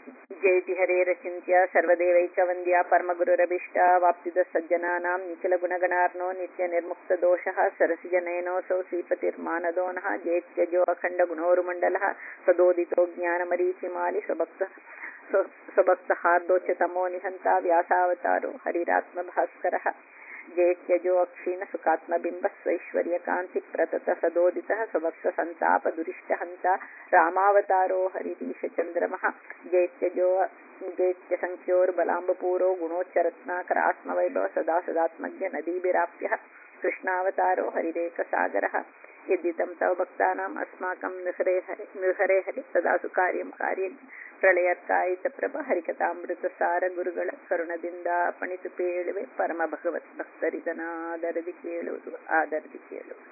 ಜಯತಿ ಹರೇರಚಿಂತ್ಯ ಸರ್ವದೇವೈಕವಂದ್ಯ ಪರಮಗುರುರಭಿಷ್ಟ ವಾಪ್ತಿದ ಸಜ್ಜನಾನಾಂ ನಿಖಿಲ ಗುಣಗಣಾರ್ನೋ ನಿತ್ಯ ನಿರ್ಮುಕ್ತ ದೋಷಃ ಸರಸಿಜನಯನೋऽಸೌ ಶ್ರೀಪತಿರ್ಮಾನದೋ ನಃ ಜೇತ್ಯಜೋ ಅಖಂಡ ಗುಣೋರುಮಂಡಲಃ ಸದೋದಿತೋ ಜ್ಞಾನಮರೀಚಿಮಾಲಿ ಸ್ವಭಕ್ತ ಸ್ವ- ಸ್ವಭಕ್ತಹಾರ್ದೋಚ್ಯತಮೋ ನಿಹಂತ ವ್ಯಾಸಾವತಾರೋ ಹರಿರಾತ್ಮಭಾಸ್ಕರः ಜೇತ್ಯಜೋ ಅಕ್ಷೀಣ ಸುಖಾತ್ಮಬಿಂಬ ಸ್ವೈಶ್ವರ್ಯ ಕಾಂತಿ ಪ್ರತತ ಸದೋದಿತಃ ಸ್ವಭಕ್ತ ಸಂತಾಪ ದುರಿಷ್ಟ ಹಂತ ರಾಮಾವತಾರೋ ಹರಿರೀಶ ಚಂದ್ರಮಃ ಜೇತ್ಯಜೋ ಜೇತ್ಯ ಸಂಖ್ಯೋರ್ಬಲಾಂಬಪೂರೋ ಗುಣೋಚ್ಚರತ್ನಾಕರ ಆತ್ಮವೈಭವ ಸದಾ ಸದಾತ್ಮಜ್ಞ ನದೀಭಿರಾಪ್ಯಃ ಕೃಷ್ಣಾವತಾರೋ ಹರಿರೇಕಸಾಗರः यद्दितं तव भक्तानाम् अस्माकं निहरे हरि निहरे हरि सदा ಸುಕಾರ್ಯಂ ಕಾರ್ಯ ಪ್ರಳಯರ್ಕಾಯಿ ಚ ಪ್ರಭ ಹರಿಕಥಾಮೃತ ಸಾರ ಗುರುಗಳ ಕರುಣದಿಂದ ಪಣಿತು ಪೇಳುವೆ ಪರಮ ಭಗವತ್ ಭಕ್ತರಿಗನಾದರದಿ ಕೇಳುವುದು ಆದರದಿ ಕೇಳುವುದು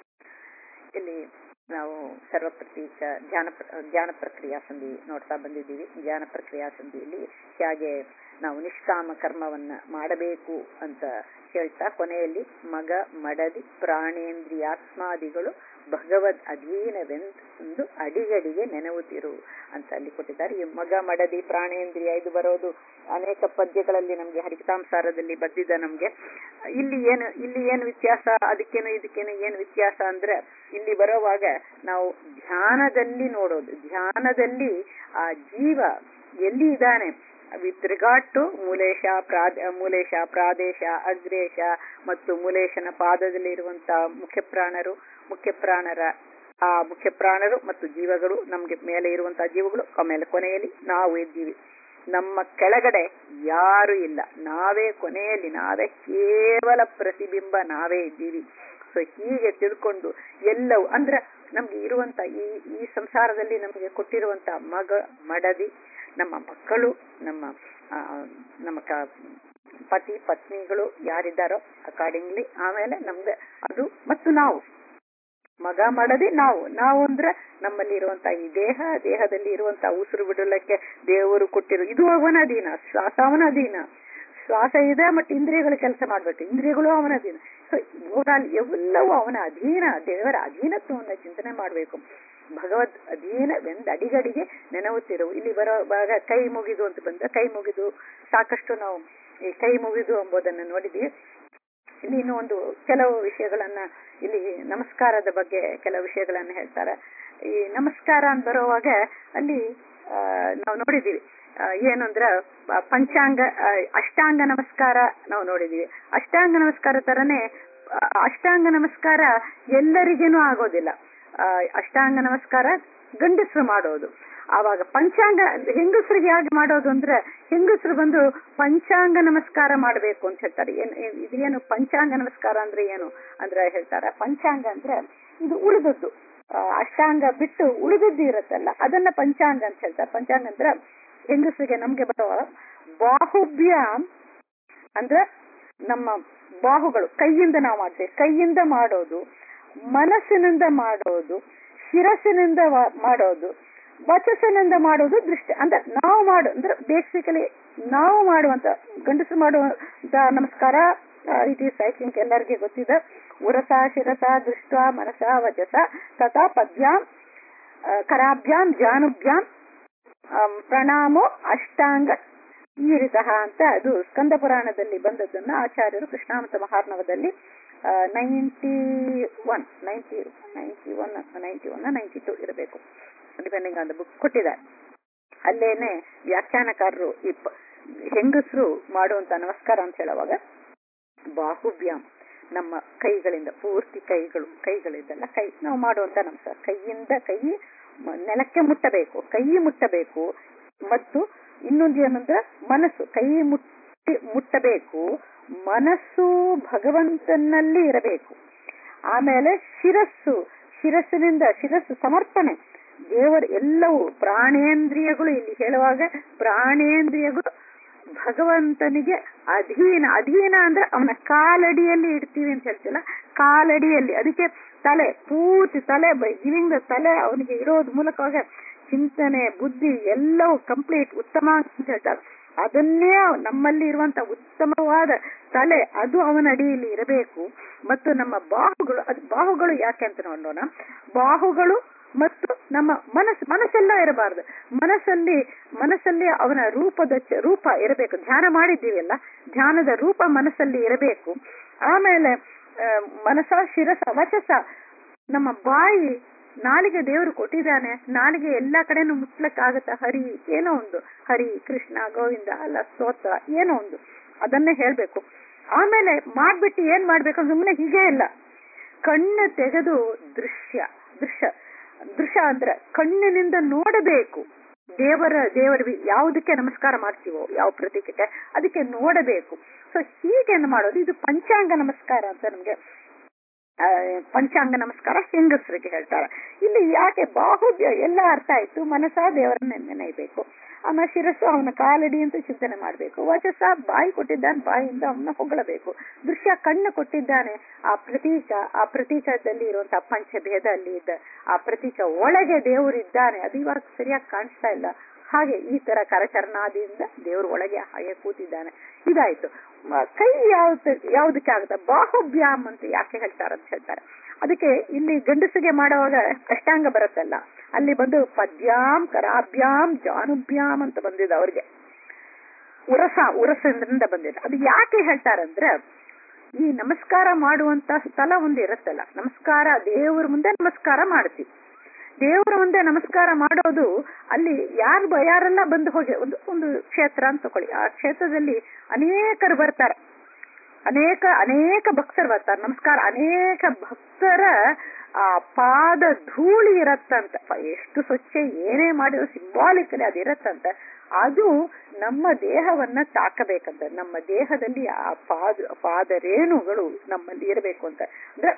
ಇಲ್ಲಿ ನಾವು ಸರ್ವಪ್ರತೀಕ ಧ್ಯಾನ ಪ್ರ- ಧ್ಯಾನ ಪ್ರಕ್ರಿಯಾ ಸಂಧಿ ನೋಡ್ತಾ ಬಂದಿದ್ದೀವಿ ಧ್ಯಾನ ಪ್ರಕ್ರಿಯಾ ಸಂಧಿಯಲ್ಲಿ ಹೇಗೆ ನಾವು ನಿಷ್ಕಾಮ ಕರ್ಮವನ್ನ ಮಾಡಬೇಕು ಅಂತ ಹೇಳ್ತಾ ಕೊನೆಯಲ್ಲಿ ಮಗ ಮಡದಿ ಪ್ರಾಣೇಂದ್ರಿಯಾತ್ಮಾದಿಗಳು ಭಗವದ್ ಅಧೀನವೆಂದು ಅಡಿಗಡಿಗೆ ನೆನವುತ್ತಿರು ಅಂತ ಅಲ್ಲಿ ಕೊಟ್ಟಿದ್ದಾರೆ ಈ ಮಗ ಮಡದಿ ಪ್ರಾಣೇಂದ್ರಿಯ ಇದು ಬರೋದು ಅನೇಕ ಪದ್ಯಗಳಲ್ಲಿ ನಮ್ಗೆ ಹರಿಕತಾಂಸಾರದಲ್ಲಿ ಬಂದಿದ್ದ ನಮ್ಗೆ ಇಲ್ಲಿ ಏನು ಇಲ್ಲಿ ಏನು ವ್ಯತ್ಯಾಸ ಅದಕ್ಕೇನು ಇದಕ್ಕೇನು ಏನು ವ್ಯತ್ಯಾಸ ಅಂದ್ರೆ ಇಲ್ಲಿ ಬರೋವಾಗ ನಾವು ಧ್ಯಾನದಲ್ಲಿ ನೋಡೋದು ಧ್ಯಾನದಲ್ಲಿ ಆ ಜೀವ ಎಲ್ಲಿ ಇದ್ದಾನೆ ವಿತ್ ರಿಗಾರ್ಡ್ ಟು ಮೂಲೇಶ ಪ್ರಾದ ಮೂಲೇಶ ಪ್ರಾದೇಶ ಅಗ್ರೇಶ ಮತ್ತು ಮೂಲೇಶನ ಪಾದದಲ್ಲಿ ಇರುವಂತಹ ಮುಖ್ಯ ಪ್ರಾಣರು ಮುಖ್ಯ ಪ್ರಾಣರ ಆ ಮುಖ್ಯ ಪ್ರಾಣರು ಮತ್ತು ಜೀವಗಳು ನಮ್ಗೆ ಮೇಲೆ ಇರುವಂತಹ ಜೀವಗಳು ಆಮೇಲೆ ಕೊನೆಯಲ್ಲಿ ನಾವು ಇದ್ದೀವಿ ನಮ್ಮ ಕೆಳಗಡೆ ಯಾರು ಇಲ್ಲ ನಾವೇ ಕೊನೆಯಲ್ಲಿ ನಾವೇ ಕೇವಲ ಪ್ರತಿಬಿಂಬ ನಾವೇ ಇದ್ದೀವಿ ಸೊ ಹೀಗೆ ತಿಳ್ಕೊಂಡು ಎಲ್ಲವೂ ಅಂದ್ರೆ ನಮ್ಗೆ ಇರುವಂತ ಈ ಈ ಸಂಸಾರದಲ್ಲಿ ನಮಗೆ ಕೊಟ್ಟಿರುವಂತ ಮಗ ಮಡದಿ ನಮ್ಮ ಮಕ್ಕಳು ನಮ್ಮ ಆ, ನಮ್ಮ ಕ- ಪತಿ ಪತ್ನಿಗಳು ಯಾರಿದ್ದಾರೋ ಅಕಾರ್ಡಿಂಗ್ಲಿ ಆಮೇಲೆ ನಮ್ಗೆ ಅದು ಮತ್ತು ನಾವು ಮಗ ಮಾಡದೆ ನಾವು ನಾವು ಅಂದ್ರೆ ನಮ್ಮಲ್ಲಿ ಇರುವಂತ ಈ ದೇಹ ದೇಹದಲ್ಲಿ ಇರುವಂತ ಉಸಿರು ಬಿಡಲಕ್ಕೆ ದೇವರು ಕೊಟ್ಟಿರೋ ಇದು ಅವನ ಅಧೀನ ಶ್ವಾಸ ಅವನ ಅಧೀನ ಶ್ವಾಸ ಇದೆ ಮತ್ತು ಇಂದ್ರಿಯಗಳು ಕೆಲಸ ಮಾಡ್ಬೇಕು ಇಂದ್ರಿಯಗಳು ಅವನ ಅಧೀನ ಸೊ ಓವರಾಲ್ ಎಲ್ಲವೂ ಅವನ ಅಧೀನ ದೇವರ ಅಧೀನತ್ವವನ್ನ ಚಿಂತನೆ ಮಾಡಬೇಕು ಭಗವದ್ ಅಧೀನವೆಂದು ಅಡಿಗಡಿಗೆ ನೆನವುತ್ತಿರು ಇಲ್ಲಿ ಬರೋವಾಗ ಕೈ ಮುಗಿದು ಅಂತ ಬಂದ್ರೆ ಕೈ ಮುಗಿದು ಸಾಕಷ್ಟು ನಾವು ಈ ಕೈ ಮುಗಿದು ಎಂಬುದನ್ನು ನೋಡಿದ್ವಿ ಇಲ್ಲಿ ಇನ್ನು ಒಂದು ಕೆಲವು ವಿಷಯಗಳನ್ನ ಇಲ್ಲಿ ನಮಸ್ಕಾರದ ಬಗ್ಗೆ ಕೆಲವು ವಿಷಯಗಳನ್ನ ಹೇಳ್ತಾರೆ ಈ ನಮಸ್ಕಾರ ಅಂತ ಬರುವಾಗ ಅಲ್ಲಿ ಆ, ನಾವು ನೋಡಿದೀವಿ ಆ, ಏನು ಅಂದ್ರ ಆ, ಪಂಚಾಂಗ ಆ, ಅಷ್ಟಾಂಗ ನಮಸ್ಕಾರ ನಾವು ನೋಡಿದೀವಿ ಅಷ್ಟಾಂಗ ನಮಸ್ಕಾರ ತರನೇ ಆ, ಅಷ್ಟಾಂಗ ನಮಸ್ಕಾರ ಎಲ್ಲರಿಗೇನೂ ಆಗೋದಿಲ್ಲ ಆ, ಅಷ್ಟಾಂಗ ನಮಸ್ಕಾರ ಗಂಡಸರು ಮಾಡೋದು ಆವಾಗ ಪಂಚಾಂಗ ಹೆಂಗಸರಿಗೆ ಯಾಕೆ ಮಾಡೋದು ಅಂದ್ರೆ ಹೆಂಗಸರು ಬಂದು ಪಂಚಾಂಗ ನಮಸ್ಕಾರ ಮಾಡಬೇಕು ಅಂತ ಹೇಳ್ತಾರೆ ಏನ್ ಏನ್- ಇದೇನು ಪಂಚಾಂಗ ನಮಸ್ಕಾರ ಅಂದ್ರೆ ಏನು ಅಂದ್ರೆ ಹೇಳ್ತಾರೆ ಪಂಚಾಂಗ ಅಂದ್ರೆ ಇದು ಉಳಿದದ್ದು ಆ, ಅಷ್ಟಾಂಗ ಬಿಟ್ಟು ಉಳಿದದ್ದು ಇರುತ್ತಲ್ಲ ಅದನ್ನ ಪಂಚಾಂಗ ಅಂತ ಹೇಳ್ತಾರೆ ಪಂಚಾಂಗ ಅಂದ್ರೆ ಹೆಂಗಸರಿಗೆ ನಮ್ಗೆ ಬರುವ ಬಾಹುಬ್ಯಾಮ್ ಅಂದ್ರೆ ನಮ್ಮ ಬಾಹುಗಳು ಕೈಯಿಂದ ನಾವು ಮಾಡ್ತೇವೆ ಕೈಯಿಂದ ಮಾಡೋದು ಮನಸ್ಸಿನಿಂದ ಮಾಡೋದು ಶಿರಸ್ಸಿನಿಂದ ವ- ಮಾಡೋದು ವಚಸ್ಸಿನಿಂದ ಮಾಡೋದು ದೃಷ್ಟಿ ಅಂದ್ರೆ ನಾವು ಮಾಡು ಅಂದ್ರೆ ಬೇಸಿಕಲಿ ನಾವು ಮಾಡುವಂತ ಗಂಡಸರು ಮಾಡುವಂತ ನಮಸ್ಕಾರ ಇಟ್ ಈಸ್ ಐ ಥಿಂಕ್ ಎಲ್ಲರಿಗೆ ಗೊತ್ತಿದೆ ಉರಸ ಶಿರಸ ದೃಷ್ಟ ಮನಸ ವಚಸ ತಥಾ ಪದ್ಯಾಂ ಆ, ಕರಾಭ್ಯಾಂ ಜಾನುಭ್ಯಾಂ ಆಮ್, ಪ್ರಣಾಮೋ ಅಷ್ಟಾಂಗ ಈರಿತಃ ಅಂತ ಅದು ಸ್ಕಂದ ಪುರಾಣದಲ್ಲಿ ಬಂದದ್ದನ್ನ ಆಚಾರ್ಯರು ಕೃಷ್ಣಾಮತ ಮಹಾರ್ಣವದಲ್ಲಿ ninety one ninety ninety one ninety one ninety two ಇರಬೇಕು ಡಿಪೆಂಡಿಂಗ್ ಆನ್ ದ ಬುಕ್ ಕೊಟ್ಟಿದ್ದಾರೆ ಅಲ್ಲೇನೆ ವ್ಯಾಖ್ಯಾನಕಾರರು ಈ ಪ- ಹೆಂಗಸರು ಮಾಡುವಂತ ನಮಸ್ಕಾರ ಅಂತ ಹೇಳುವಾಗ ಬಾಹುವ್ಯಾಮ್ ನಮ್ಮ ಕೈಗಳಿಂದ ಪೂರ್ತಿ ಕೈಗಳು ಕೈಗಳಿಂದಲ್ಲ ಕೈ ನಾವು ಮಾಡುವಂತ ನಮಸ್ಕಾರ ಕೈಯಿಂದ ಕೈ ಮ- ನೆಲಕ್ಕೆ ಮುಟ್ಟಬೇಕು ಕೈ ಮುಟ್ಟಬೇಕು ಮತ್ತು ಇನ್ನೊಂದು ಏನಂದ್ರೆ ಮನಸ್ಸು ಕೈ ಮುಟ್ಟಿ ಮುಟ್ಟಬೇಕು ಮನಸ್ಸು ಭಗವಂತನಲ್ಲಿ ಇರಬೇಕು ಆಮೇಲೆ ಶಿರಸ್ಸು ಶಿರಸ್ಸಿನಿಂದ ಶಿರಸ್ಸು ಸಮರ್ಪಣೆ ದೇವರ ಎಲ್ಲವೂ ಪ್ರಾಣೇಂದ್ರಿಯಗಳು ಇಲ್ಲಿ ಹೇಳುವಾಗ ಪ್ರಾಣೇಂದ್ರಿಯಗಳು ಭಗವಂತನಿಗೆ ಅಧೀನ ಅಧೀನ ಅಂದ್ರೆ ಅವನ ಕಾಲಡಿಯಲ್ಲಿ ಇಡ್ತೀವಿ ಅಂತ ಹೇಳ್ತಿಲ್ಲ ಕಾಲಡಿಯಲ್ಲಿ ಅದಕ್ಕೆ ತಲೆ ಪೂರ್ತಿ ತಲೆ ಬೈ ಗಿವಿಂಗ್ ದ ತಲೆ ಅವನಿಗೆ ಇರೋದ್ ಮೂಲಕವಾಗ ಚಿಂತನೆ ಬುದ್ಧಿ ಎಲ್ಲವೂ ಕಂಪ್ಲೀಟ್ ಉತ್ತಮ ಅಂತ ಹೇಳ್ತಾರೆ ಅದನ್ನೇ ನಮ್ಮಲ್ಲಿ ಇರುವಂತ ಉತ್ತಮವಾದ ತಲೆ ಅದು ಅವನ ಅಡಿಯಲ್ಲಿ ಇರಬೇಕು ಮತ್ತು ನಮ್ಮ ಬಾಹುಗಳು ಅದು ಬಾಹುಗಳು ಯಾಕೆ ಅಂತ ನೋಡೋಣ ಬಾಹುಗಳು ಮತ್ತು ನಮ್ಮ ಮನಸ್ಸು ಮನಸ್ಸೆಲ್ಲ ಇರಬಾರ್ದು ಮನಸ್ಸಲ್ಲಿ ಮನಸ್ಸಲ್ಲಿ ಅವನ ರೂಪದ ಚ- ರೂಪ ಇರಬೇಕು ಧ್ಯಾನ ಮಾಡಿದ್ದೀವಲ್ಲ ಧ್ಯಾನದ ರೂಪ ಮನಸ್ಸಲ್ಲಿ ಇರಬೇಕು ಆಮೇಲೆ ಆ, ಮನಸ ಶಿರಸ ವಚಸ ನಮ್ಮ ಬಾಯಿ ನಾಲಿಗೆ ದೇವರು ಕೊಟ್ಟಿದ್ದಾನೆ ನಾಲಿಗೆ ಎಲ್ಲಾ ಕಡೆನೂ ಮುಟ್ಲಕ್ಕಾಗತ್ತ ಹರಿ ಏನೋ ಒಂದು ಹರಿ ಕೃಷ್ಣ ಗೋವಿಂದ ಅಲ್ಲ ಸ್ತೋತ್ರ ಏನೋ ಒಂದು ಅದನ್ನೇ ಹೇಳ್ಬೇಕು ಆಮೇಲೆ ಮಾಡ್ಬಿಟ್ಟು ಏನ್ ಮಾಡ್ಬೇಕು ಸುಮ್ಮನೆ ಹೀಗೆ ಇಲ್ಲ ಕಣ್ಣು ತೆಗೆದು ದೃಶ್ಯ ದೃಶ್ಯ ದೃಶ್ಯ ಅಂದ್ರೆ ಕಣ್ಣಿನಿಂದ ನೋಡಬೇಕು ದೇವರ ದೇವರ ವಿ- ಯಾವುದಕ್ಕೆ ನಮಸ್ಕಾರ ಮಾಡ್ತೀವೋ ಯಾವ ಪ್ರತೀಕಕ್ಕೆ ಅದಕ್ಕೆ ನೋಡಬೇಕು ಸೊ ಹೀಗೆ ಮಾಡೋದು ಇದು ಪಂಚಾಂಗ ನಮಸ್ಕಾರ ಅಂತ ನಮ್ಗೆ ಆ, ಪಂಚಾಂಗ ನಮಸ್ಕಾರ ಹೆಂಗಸರಿಗೆ ಹೇಳ್ತಾರೆ ಇಲ್ಲಿ ಯಾಕೆ ಬಾಹುಬ್ಯ ಎಲ್ಲ ಅರ್ಥ ಆಯ್ತು ಮನಸ ದೇವರನ್ನ ನೆನೆಯಬೇಕು ಆಮೇಲೆ ಶಿರಸ್ಸು ಅವನ ಕಾಲಡಿ ಅಂತ ಚಿಂತನೆ ಮಾಡಬೇಕು ವಚಸ ಬಾಯಿ ಕೊಟ್ಟಿದ್ದಾನೆ ಬಾಯಿಯಿಂದ ಅವನ್ನ ಹೊಗಳಬೇಕು ದೃಶ್ಯ ಕಣ್ಣು ಕೊಟ್ಟಿದ್ದಾನೆ ಆ ಪ್ರತೀಕ ಆ ಪ್ರತೀಕದಲ್ಲಿ ಇರುವಂತಹ ಪಂಚಭೇದ ಅಲ್ಲಿ ಇದ್ದ ಆ ಪ್ರತೀಕ ಒಳಗೆ ದೇವರು ಇದ್ದಾನೆ ಅದು ಇವಾಗ ಸರಿಯಾಗಿ ಕಾಣಿಸ್ತಾ ಇಲ್ಲ ಹಾಗೆ ಈ ತರ ಕರಚರಣಾದಿಯಿಂದ ದೇವರು ಒಳಗೆ ಹಾಗೆ ಕೂತಿದ್ದಾನೆ ಇದಾಯ್ತು ಮ- ಕೈ ಯಾವ್ದು ಯಾವ್ದಕ್ಕೆ ಆಗುತ್ತೆ ಬಾಹುಬ್ಯಾಮ್ ಅಂತ ಯಾಕೆ ಹೇಳ್ತಾರೆ ಅಂತ ಹೇಳ್ತಾರೆ ಅದಕ್ಕೆ ಇಲ್ಲಿ ಗಂಡಸಿಗೆ ಮಾಡುವಾಗ ಕಷ್ಟಾಂಗ ಬರುತ್ತಲ್ಲ ಅಲ್ಲಿ ಬಂದು ಪದ್ಯಾಂ ಕರಾಭ್ಯಾಂ ಜಾನುಭ್ಯಾಮ್ ಅಂತ ಬಂದಿದೆ ಅವ್ರಿಗೆ ಉರಸ ಉರಸದಿಂದ ಬಂದಿದೆ ಅದು ಯಾಕೆ ಹೇಳ್ತಾರಂದ್ರೆ ಈ ನಮಸ್ಕಾರ ಮಾಡುವಂತ ಸ್ಥಳ ಒಂದು ಇರುತ್ತಲ್ಲ ನಮಸ್ಕಾರ ದೇವರ ಮುಂದೆ ನಮಸ್ಕಾರ ಮಾಡ್ತೀವಿ ದೇವರ ಮುಂದೆ ನಮಸ್ಕಾರ ಮಾಡೋದು ಅಲ್ಲಿ ಯಾರು ಬ- ಯಾರೆಲ್ಲ ಬಂದು ಹೋಗಿ ಒಂದು ಒಂದು ಕ್ಷೇತ್ರ ಅಂತ ತಕೊಳ್ಳಿ ಆ ಕ್ಷೇತ್ರದಲ್ಲಿ ಅನೇಕರು ಬರ್ತಾರೆ ಅನೇಕ ಅನೇಕ ಭಕ್ತರು ಬರ್ತಾರೆ ನಮಸ್ಕಾರ ಅನೇಕ ಭಕ್ತರ ಆ ಪಾದ ಧೂಳಿ ಇರತ್ತಂತ ಪ- ಎಷ್ಟು ಸ್ವಚ್ಛ ಏನೇ ಮಾಡಿದ್ರು ಸಿಂಬಾಲಿಕಲಿ ಅದು ಇರತ್ತಂತ ಅದು ನಮ್ಮ ದೇಹವನ್ನ ತಾಕಬೇಕಂತ ನಮ್ಮ ದೇಹದಲ್ಲಿ ಆ ಪಾದ ಪಾದರೇಣುಗಳು ನಮ್ಮಲ್ಲಿ ಇರಬೇಕು ಅಂತ ಅಂದ್ರೆ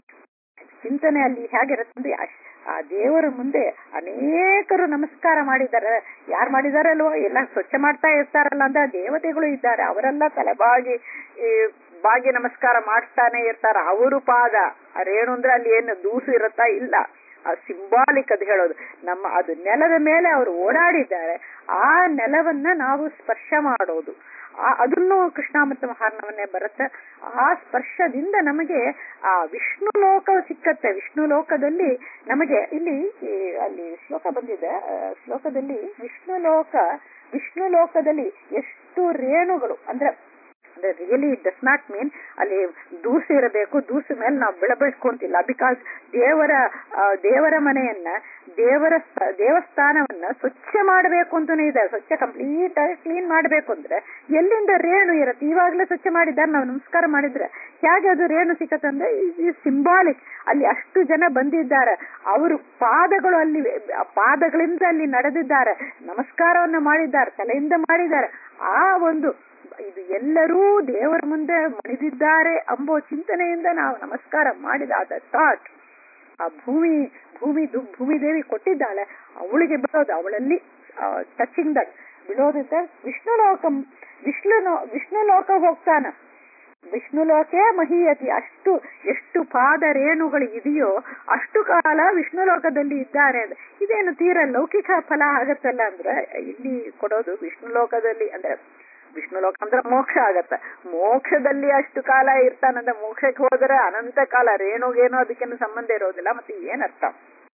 ಚಿಂತನೆ ಅಲ್ಲಿ ಹೇಗಿರುತ್ತೆ ಅಂದ್ರೆ ಅಶ್- ಆ ದೇವರ ಮುಂದೆ ಅನೇಕರು ನಮಸ್ಕಾರ ಮಾಡಿದ್ದಾರೆ ಯಾರು ಮಾಡಿದಾರೆ ಅಲ್ವೋ ಎಲ್ಲ ಸ್ವಚ್ಛ ಮಾಡ್ತಾ ಇರ್ತಾರಲ್ಲ ಅಂತ ದೇವತೆಗಳು ಇದ್ದಾರೆ ಅವರೆಲ್ಲ ತಲೆಬಾಗಿ ಈ ಬಾಗಿ ನಮಸ್ಕಾರ ಮಾಡ್ತಾನೆ ಇರ್ತಾರ ಅವರು ಪಾದ ಆ ರೇಣು ಅಂದ್ರೆ ಅಲ್ಲಿ ಏನು ದೂಸು ಇರುತ್ತಾ ಇಲ್ಲ ಆ ಸಿಂಬಾಲಿಕ್ ಅದು ಹೇಳೋದು ನಮ್ಮ ಅದು ನೆಲದ ಮೇಲೆ ಅವರು ಓಡಾಡಿದ್ದಾರೆ ಆ ನೆಲವನ್ನ ನಾವು ಸ್ಪರ್ಶ ಮಾಡೋದು ಆ ಅದನ್ನು ಕೃಷ್ಣಾಮೃತ ಮಹಾರ್ಣವನ್ನೇ ಬರುತ್ತೆ ಆ ಸ್ಪರ್ಶದಿಂದ ನಮಗೆ ಆ ವಿಷ್ಣು ಲೋಕ ಸಿಕ್ಕತ್ತೆ ವಿಷ್ಣು ಲೋಕದಲ್ಲಿ ನಮಗೆ ಇಲ್ಲಿ ಈ ಅಲ್ಲಿ ಶ್ಲೋಕ ಬಂದಿದೆ ಆ, ಶ್ಲೋಕದಲ್ಲಿ ವಿಷ್ಣು ಲೋಕ ವಿಷ್ಣು ಲೋಕದಲ್ಲಿ ಎಷ್ಟು ರೇಣುಗಳು ಅಂದ್ರೆ ಅಂದ್ರೆ really it does not mean ಅಲ್ಲಿ ದೂಸು ಇರಬೇಕು ದೂಸು ಮೇಲೆ ನಾವು ಬೆಳಬೇಕು ಅಂತಿಲ್ಲ ಬಿಕಾಸ್ ದೇವರ ಆ, ದೇವರ ಮನೆಯನ್ನ ದೇವರ ಸ್ಥ- ದೇವಸ್ಥಾನವನ್ನ ಸ್ವಚ್ಛ ಮಾಡಬೇಕು ಅಂತಾನೆ ಇದೆ ಸ್ವಚ್ಛ ಕಂಪ್ಲೀಟ್ ಆಗಿ ಕ್ಲೀನ್ ಮಾಡಬೇಕು ಅಂದ್ರೆ ಎಲ್ಲಿಂದ ರೇಣು ಇರುತ್ತೆ ಇವಾಗಲೇ ಸ್ವಚ್ಛ ಮಾಡಿದ್ದಾರೆ ನಾವು ನಮಸ್ಕಾರ ಮಾಡಿದ್ರೆ ಹೇಗೆ ಅದು ರೇಣು ಸಿಕ್ಕತ್ತಂದ್ರೆ ಸಿಂಬಾಲಿಕ್ ಅಲ್ಲಿ ಅಷ್ಟು ಜನ ಬಂದಿದ್ದಾರೆ ಅವರು ಪಾದಗಳು ಅಲ್ಲಿ ಆ ಪಾದಗಳಿಂದ ಅಲ್ಲಿ ನಡೆದಿದ್ದಾರೆ ನಮಸ್ಕಾರವನ್ನ ಮಾಡಿದ್ದಾರೆ ತಲೆಯಿಂದ ಮಾಡಿದ್ದಾರೆ ಆ ಒಂದು ಇದು ಎಲ್ಲರೂ ದೇವರ ಮುಂದೆ ಮಣಿದಿದ್ದಾರೆ ಎಂಬೋ ಚಿಂತನೆಯಿಂದ ನಾವು ನಮಸ್ಕಾರ ಮಾಡಿದ ಅದ ಥಾಟ್ ಆ ಭೂಮಿ ಭೂಮಿ ದು- ಭೂಮಿ ದೇವಿ ಕೊಟ್ಟಿದ್ದಾಳೆ ಅವಳಿಗೆ ಬರೋದು ಅವಳಲ್ಲಿ ಟಚಿಂಗ್ ದಟ್ ಬಿಡೋದಿದ್ದ ವಿಷ್ಣು ಲೋಕ ವಿಷ್ಣು ಲೋ- ವಿಷ್ಣು ಲೋಕ ಹೋಗ್ತಾನ ವಿಷ್ಣು ಲೋಕೆ ಮಹೀಯತಿ ಅಷ್ಟು ಎಷ್ಟು ಪಾದ ರೇಣುಗಳು ಇದೆಯೋ ಅಷ್ಟು ಕಾಲ ವಿಷ್ಣು ಲೋಕದಲ್ಲಿ ಇದ್ದಾರೆ ಅಂತ. ಇದೇನು ತೀರ ಲೌಕಿಕ ಫಲ ಆಗತ್ತಲ್ಲ ಅಂದ್ರೆ ಇಲ್ಲಿ ಕೊಡೋದು ವಿಷ್ಣು ಲೋಕದಲ್ಲಿ ಅಂದ್ರೆ ವಿಷ್ಣು ಲೋಕ ಅಂದ್ರೆ ಮೋಕ್ಷ ಆಗತ್ತ ಮೋಕ್ಷದಲ್ಲಿ ಅಷ್ಟು ಕಾಲ ಇರ್ತಾನಂದ ಮೋಕ್ಷಕ್ಕೆ ಹೋದರೆ ಅನಂತ ಕಾಲ ರೇಣುಗೇನೋ ಅದಕ್ಕೇನು ಸಂಬಂಧ ಇರೋದಿಲ್ಲ ಮತ್ತೆ ಏನರ್ಥ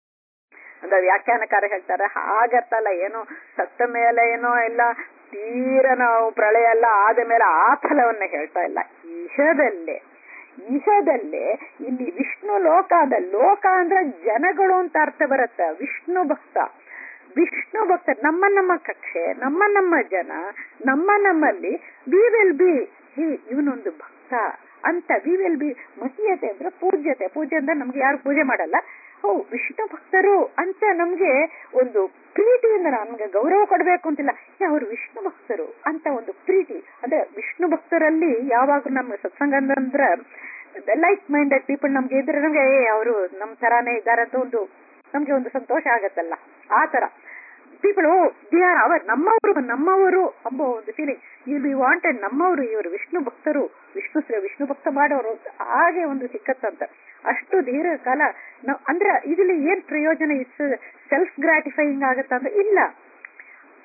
ಅಂದ್ರೆ ವ್ಯಾಖ್ಯಾನಕಾರ ಹೇಳ್ತಾರೆ ಹಾಗತ್ತಲ್ಲ ಏನೋ ಸತ್ತ ಮೇಲೆ ಏನೋ ಎಲ್ಲ ತೀರ ನಾವು ಪ್ರಳಯ ಎಲ್ಲ ಆದ ಮೇಲೆ ಆ ಫಲವನ್ನ ಹೇಳ್ತಾ ಇಲ್ಲ ಇಹದಲ್ಲೇ ಇಹದಲ್ಲೇ ಇಲ್ಲಿ ವಿಷ್ಣು ಲೋಕ ಅದ ಲೋಕ ಅಂದ್ರೆ ಜನಗಳು ಅಂತ ಅರ್ಥ ಬರುತ್ತೆ ವಿಷ್ಣು ಭಕ್ತ ವಿಷ್ಣು ಭಕ್ತ ನಮ್ಮ ನಮ್ಮ ಕಕ್ಷೆ ನಮ್ಮ ನಮ್ಮ ಜನ ನಮ್ಮ ನಮ್ಮಲ್ಲಿ ವಿ ವಿಲ್ ಬಿ ಹಿ ಇವನೊಂದು ಭಕ್ತ ಅಂತ ವಿ ವಿಲ್ ಬಿ ಮಹೀಯತೆ ಅಂದ್ರೆ ಪೂಜ್ಯತೆ ಪೂಜೆ ಅಂದ್ರೆ ನಮ್ಗೆ ಯಾರು ಪೂಜೆ ಮಾಡಲ್ಲ ಓ ವಿಷ್ಣು ಭಕ್ತರು ಅಂತ ನಮ್ಗೆ ಒಂದು ಪ್ರೀತಿಯಿಂದ ನಮ್ಗೆ ಗೌರವ ಕೊಡ್ಬೇಕು ಅಂತಿಲ್ಲ ಏ, ಅವ್ರು ವಿಷ್ಣು ಭಕ್ತರು ಅಂತ ಒಂದು ಪ್ರೀತಿ ಅಂದ್ರೆ ವಿಷ್ಣು ಭಕ್ತರಲ್ಲಿ ಯಾವಾಗ ನಮ್ಗೆ ಸತ್ಸಂಗ ಅಂದ್ರೆ ಲೈಕ್ ಮೈಂಡೆಡ್ ಪೀಪಲ್ ನಮ್ಗೆ ಇದ್ರೆ ನಮ್ಗೆ ಏ ಅವರು ನಮ್ ತರಾನೇ ಇದ್ದಾರೆ ಅಂತ ಒಂದು ನಮ್ಗೆ ಒಂದು ಸಂತೋಷ ಆಗತ್ತಲ್ಲ ಆ ತರ people oh they are our ನಮ್ಮವರು ನಮ್ಮವರು ಎಂಬ ಒಂದು ಫೀಲಿಂಗ್ ಯು ಬಿ ವಾಂಟೆಡ್ ನಮ್ಮವರು ಇವರು ವಿಷ್ಣು ಭಕ್ತರು ವಿಷ್ಣು ಶ್ರೀ ವಿಷ್ಣು ಭಕ್ತ ಮಾಡೋರು ಅಂತ ಹಾಗೆ ಒಂದು ಸಿಕ್ಕತ್ತಂತ ಅಷ್ಟು ದೀರ್ಘಕಾಲ ನಾವ್ ಅಂದ್ರೆ ಇದ್ರಲ್ಲಿ ಏನ್ ಪ್ರಯೋಜನ ಇಟ್ಸ್ ಸೆಲ್ಫ್ ಗ್ರಾಟಿಫೈಯಿಂಗ್ ಆಗತ್ತ ಅಂದ್ರೆ ಇಲ್ಲ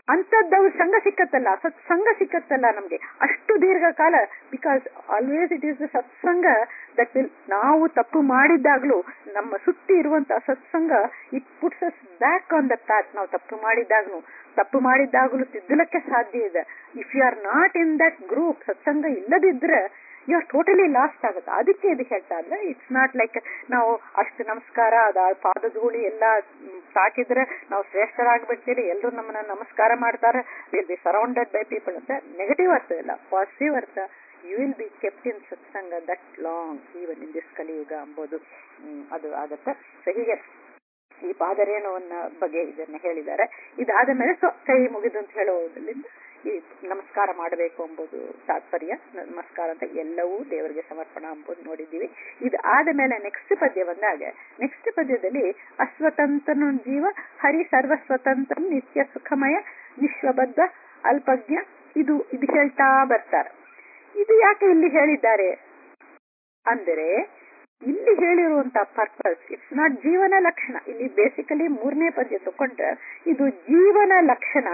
ಅಂಥದ್ದವು ಸಂಘ ಸಿಕ್ಕತ್ತಲ್ಲ ಸತ್ಸಂಗ ಸಿಕ್ಕತ್ತಲ್ಲ ನಮ್ಗೆ ಅಷ್ಟು ದೀರ್ಘಕಾಲ because always it is the ಸತ್ಸಂಗ ದಟ್ ವಿಲ್ ನಾವು ತಪ್ಪು ಮಾಡಿದ್ದಾಗ್ಲೂ ನಮ್ಮ ಸುತ್ತಿ ಇರುವಂತಹ ಸತ್ಸಂಗ it puts us back on the path ನಾವು ತಪ್ಪು ಮಾಡಿದಾಗ್ಲೂ ತಪ್ಪು ಮಾಡಿದಾಗಲೂ ತಿದ್ದಲಕ್ಕೆ ಸಾಧ್ಯ ಇದೆ if you are not in that group ಸತ್ಸಂಗ ಇಲ್ಲದಿದ್ರೆ ಯು ಆರ್ ಟೋಟಲಿ ಲಾಸ್ಟ್ ಆಗುತ್ತೆ ಅದಕ್ಕೆ ಇದು ಹೇಳ್ತಾ ಇದ್ರೆ ಇಟ್ಸ್ ನಾಟ್ ಲೈಕ್ ನಾವು ಅಷ್ಟು ನಮಸ್ಕಾರ ಅದ ಪಾದಧೂಳಿ ಎಲ್ಲ ಸಾಕಿದ್ರೆ ನಾವು ಶ್ರೇಷ್ಠರಾಗ್ಬಿಡ್ತೀರಿ ಎಲ್ಲರೂ ನಮ್ಮನ್ನ ನಮಸ್ಕಾರ ಮಾಡ್ತಾರೆ will be surrounded by people ಅಂತ ನೆಗೆಟಿವ್ ಅರ್ಥ ಇಲ್ಲ ಪಾಸಿಟಿವ್ ಅರ್ಥ you will be kept in ಸತ್ಸಂಗ that long even in this ಕಲಿಯುಗ ಅಂಬೋದು ಅದು ಆಗತ್ತೆ ಸೊ ಹೀಗೆ ಈ ಪಾದರೇಣುವನ್ನ ಬಗ್ಗೆ ಇದನ್ನ ಹೇಳಿದ್ದಾರೆ ಇದಾದ ಮೇಲೆ ಸೊ ಕೈ ಮುಗಿದು ಅಂತ ಹೇಳೋದ್ರಿಂದ ಈ ನಮಸ್ಕಾರ ಮಾಡಬೇಕು ಎಂಬುದು ತಾತ್ಪರ್ಯ ನಮಸ್ಕಾರ ಅಂತ ಎಲ್ಲವೂ ದೇವರಿಗೆ ಸಮರ್ಪಣಾ ಎಂಬುದು ನೋಡಿದ್ದೀವಿ ಇದು ಆದ ಮೇಲೆ ನೆಕ್ಸ್ಟ್ ಪದ್ಯ ಬಂದಾಗ ನೆಕ್ಸ್ಟ್ ಪದ್ಯದಲ್ಲಿ ಅಸ್ವತಂತ್ರನು ಜೀವ ಹರಿ ಸರ್ವಸ್ವತಂತ್ರ ನಿತ್ಯ ಸುಖಮಯ ವಿಶ್ವಬದ್ಧ ಅಲ್ಪಜ್ಞ ಇದು ಇದು ಹೇಳ್ತಾ ಬರ್ತಾರೆ ಇದು ಯಾಕೆ ಇಲ್ಲಿ ಹೇಳಿದ್ದಾರೆ ಅಂದರೆ ಇಲ್ಲಿ ಹೇಳಿರುವಂತ ಪರ್ಪಸ್ ಇಟ್ಸ್ ನಾಟ್ ಜೀವನ ಲಕ್ಷಣ ಇಲ್ಲಿ ಬೇಸಿಕಲಿ ಮೂರನೇ ಪದ್ಯ ತಕೊಂಡ್ರೆ ಇದು ಜೀವನ ಲಕ್ಷಣ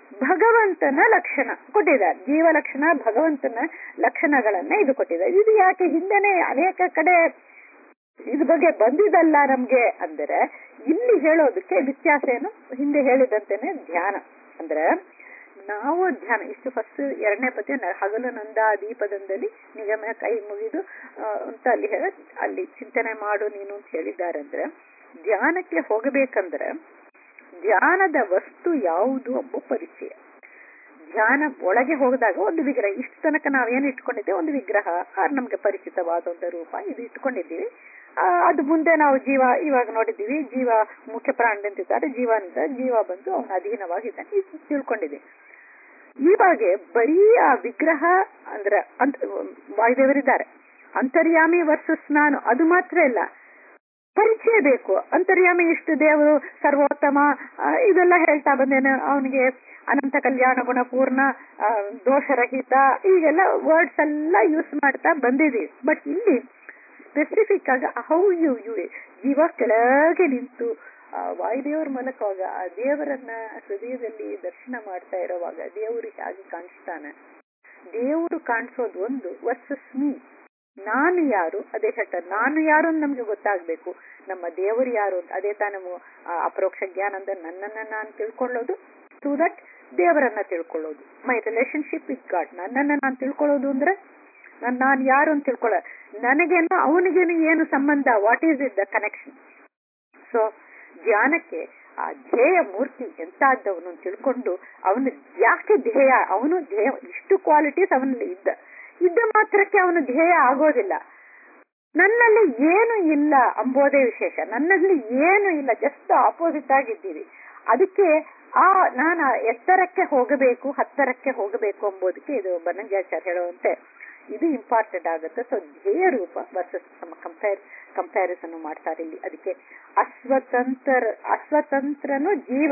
ಭಗವಂತನ ಲಕ್ಷಣ ಕೊಟ್ಟಿದ್ದಾರೆ ಜೀವ ಲಕ್ಷಣ ಭಗವಂತನ ಲಕ್ಷಣಗಳನ್ನ ಇದು ಕೊಟ್ಟಿದ್ದಾರೆ ಇದು ಯಾಕೆ ಹಿಂದೆನೆ ಅನೇಕ ಕಡೆ ಇದ್ರ ಬಗ್ಗೆ ಬಂದಿದಲ್ಲ ನಮ್ಗೆ ಅಂದರೆ ಇಲ್ಲಿ ಹೇಳೋದಕ್ಕೆ ವ್ಯತ್ಯಾಸ ಏನು ಹಿಂದೆ ಹೇಳಿದಂತೆನೆ ಧ್ಯಾನ ಅಂದ್ರೆ ನಾವು ಧ್ಯಾನ ಇಷ್ಟು ಫಸ್ಟ್ ಎರಡನೇ ಪದ್ಯ ಹಗಲು ನಂದ ದೀಪದಂದಲ್ಲಿ ನಿಗಮ ಕೈ ಮುಗಿದು ಅಂತ ಅಲ್ಲಿ ಹೇಳ ಅಲ್ಲಿ ಚಿಂತನೆ ಮಾಡು ನೀನು ಅಂತ ಹೇಳಿದ್ದಾರೆ ಅಂದ್ರೆ ಧ್ಯಾನಕ್ಕೆ ಹೋಗಬೇಕಂದ್ರೆ ಧ್ಯಾನದ ವಸ್ತು ಯಾವುದು ಎಂಬ ಪರಿಚಯ ಧ್ಯಾನ ಒಳಗೆ ಹೋಗಿದಾಗ ಒಂದು ವಿಗ್ರಹ ಇಷ್ಟು ತನಕ ನಾವೇನು ಇಟ್ಕೊಂಡಿದ್ದೇವೆ ಒಂದು ವಿಗ್ರಹ ನಮ್ಗೆ ಪರಿಚಿತವಾದ ಒಂದು ರೂಪ ಇದು ಇಟ್ಕೊಂಡಿದ್ದೀವಿ ಅದು ಮುಂದೆ ನಾವು ಜೀವ ಇವಾಗ ನೋಡಿದ್ದೀವಿ ಜೀವ ಮುಖ್ಯ ಪ್ರಾಣ ಅಂತಿದ್ದಾರೆ ಜೀವ ಅಂತ ಜೀವ ಬಂದು ಅವನ ಅಧೀನವಾಗಿದ್ದಾನೆ ಇದು ತಿಳ್ಕೊಂಡಿದ್ದೀವಿ ಇವಾಗ ಬರೀ ಆ ವಿಗ್ರಹ ಅಂದ್ರೆ ಅಂತ ವಾಯುದೇವರಿದ್ದಾರೆ ಅಂತರ್ಯಾಮಿ ವರ್ಸಸ್ ನಾನು ಅದು ಮಾತ್ರ ಇಲ್ಲ ಪರಿಚಯ ಬೇಕು ಅಂತರ್ಯಾಮಿ ಇಷ್ಟು ದೇವರು ಸರ್ವೋತ್ತಮ ಇದೆಲ್ಲ ಹೇಳ್ತಾ ಬಂದೇನೆ ಅವನಿಗೆ ಅನಂತ ಕಲ್ಯಾಣ ಗುಣಪೂರ್ಣ ದೋಷರಹಿತ ಈಗೆಲ್ಲ ವರ್ಡ್ಸ್ ಎಲ್ಲ ಯೂಸ್ ಮಾಡ್ತಾ ಬಂದಿದ್ದೀವಿ ಬಟ್ ಇಲ್ಲಿ ಸ್ಪೆಸಿಫಿಕ್ ಆಗಿ ಹೌ ಯು ಯು ಜೀವ ಕೆಳಗೆ ನಿಂತು ವಾಯುದೇವರ ಮೂಲಕವಾಗ ಆ ದೇವರನ್ನ ಹೃದಯದಲ್ಲಿ ದರ್ಶನ ಮಾಡ್ತಾ ಇರೋವಾಗ ದೇವರು ಹೇಗೆ ಕಾಣಿಸ್ತಾನೆ ದೇವರು ಕಾಣಿಸೋದು ಒಂದು ವರ್ಸಸ್ ಮೀ ನಾನು ಯಾರು ಅದೇ ಹೇಳ್ತಾರೆ ನಾನು ಯಾರು ಅಂತ ನಮ್ಗೆ ಗೊತ್ತಾಗ್ಬೇಕು ನಮ್ಮ ದೇವರು ಯಾರು ಅಂತ ಅದೇ ತಾನು ಅಪರೋಕ್ಷ ಜ್ಞಾನ ಅಂದ್ರೆ ನನ್ನನ್ನ ನಾನು ತಿಳ್ಕೊಳ್ಳೋದು ಟು ದಟ್ ದೇವರನ್ನ ತಿಳ್ಕೊಳ್ಳೋದು ಮೈ ರಿಲೇಶನ್ಶಿಪ್ ವಿತ್ ಗಾಡ್ ನನ್ನನ್ನ ನಾನು ತಿಳ್ಕೊಳ್ಳೋದು ಅಂದ್ರೆ ನಾನು ನಾನು ಯಾರು ಅಂತ ತಿಳ್ಕೊಳ್ಳ ನನಗೇನು ಅವನಿಗೇನು ಏನು ಸಂಬಂಧ what is it the connection so ಧ್ಯಾನಕ್ಕೆ ಆ ಧ್ಯೇಯ ಮೂರ್ತಿ ಎಂತಾದ್ದವನು ತಿಳ್ಕೊಂಡು ಅವನು ಯಾಕೆ ಧ್ಯೇಯ ಅವನು ಧ್ಯೇಯ ಇಷ್ಟು ಕ್ವಾಲಿಟೀಸ್ ಅವನಲ್ಲಿ ಇದ್ದ ಇದ್ದ ಮಾತ್ರಕ್ಕೆ ಅವನು ಧ್ಯೇಯ ಆಗೋದಿಲ್ಲ ನನ್ನಲ್ಲಿ ಏನು ಇಲ್ಲ ಅಂಬೋದೇ ವಿಶೇಷ ನನ್ನಲ್ಲಿ ಏನು ಇಲ್ಲ ಜಸ್ಟ್ ಆಪೋಸಿಟ್ ಆಗಿದ್ದೀವಿ ಅದಕ್ಕೆ ಆ ನಾನು ಎತ್ತರಕ್ಕೆ ಹೋಗಬೇಕು ಹತ್ತರಕ್ಕೆ ಹೋಗಬೇಕು ಎಂಬುದಕ್ಕೆ ಇದು ಬನ್ನಂಜಾಚಾರ್ಯ ಹೇಳುವಂತೆ ಇದು ಇಂಪಾರ್ಟೆಂಟ್ ಆಗುತ್ತೆ ಸೊ ಧ್ಯೇಯ ರೂಪ ವರ್ಸಸ್ ಕಂಪೇರ್ ಕಂಪ್ಯಾರಿಸನ್ ಮಾಡ್ತಾರೆ ಇಲ್ಲಿ ಅದಕ್ಕೆ ಅಸ್ವತಂತ್ರ ಅಸ್ವತಂತ್ರನು ಜೀವ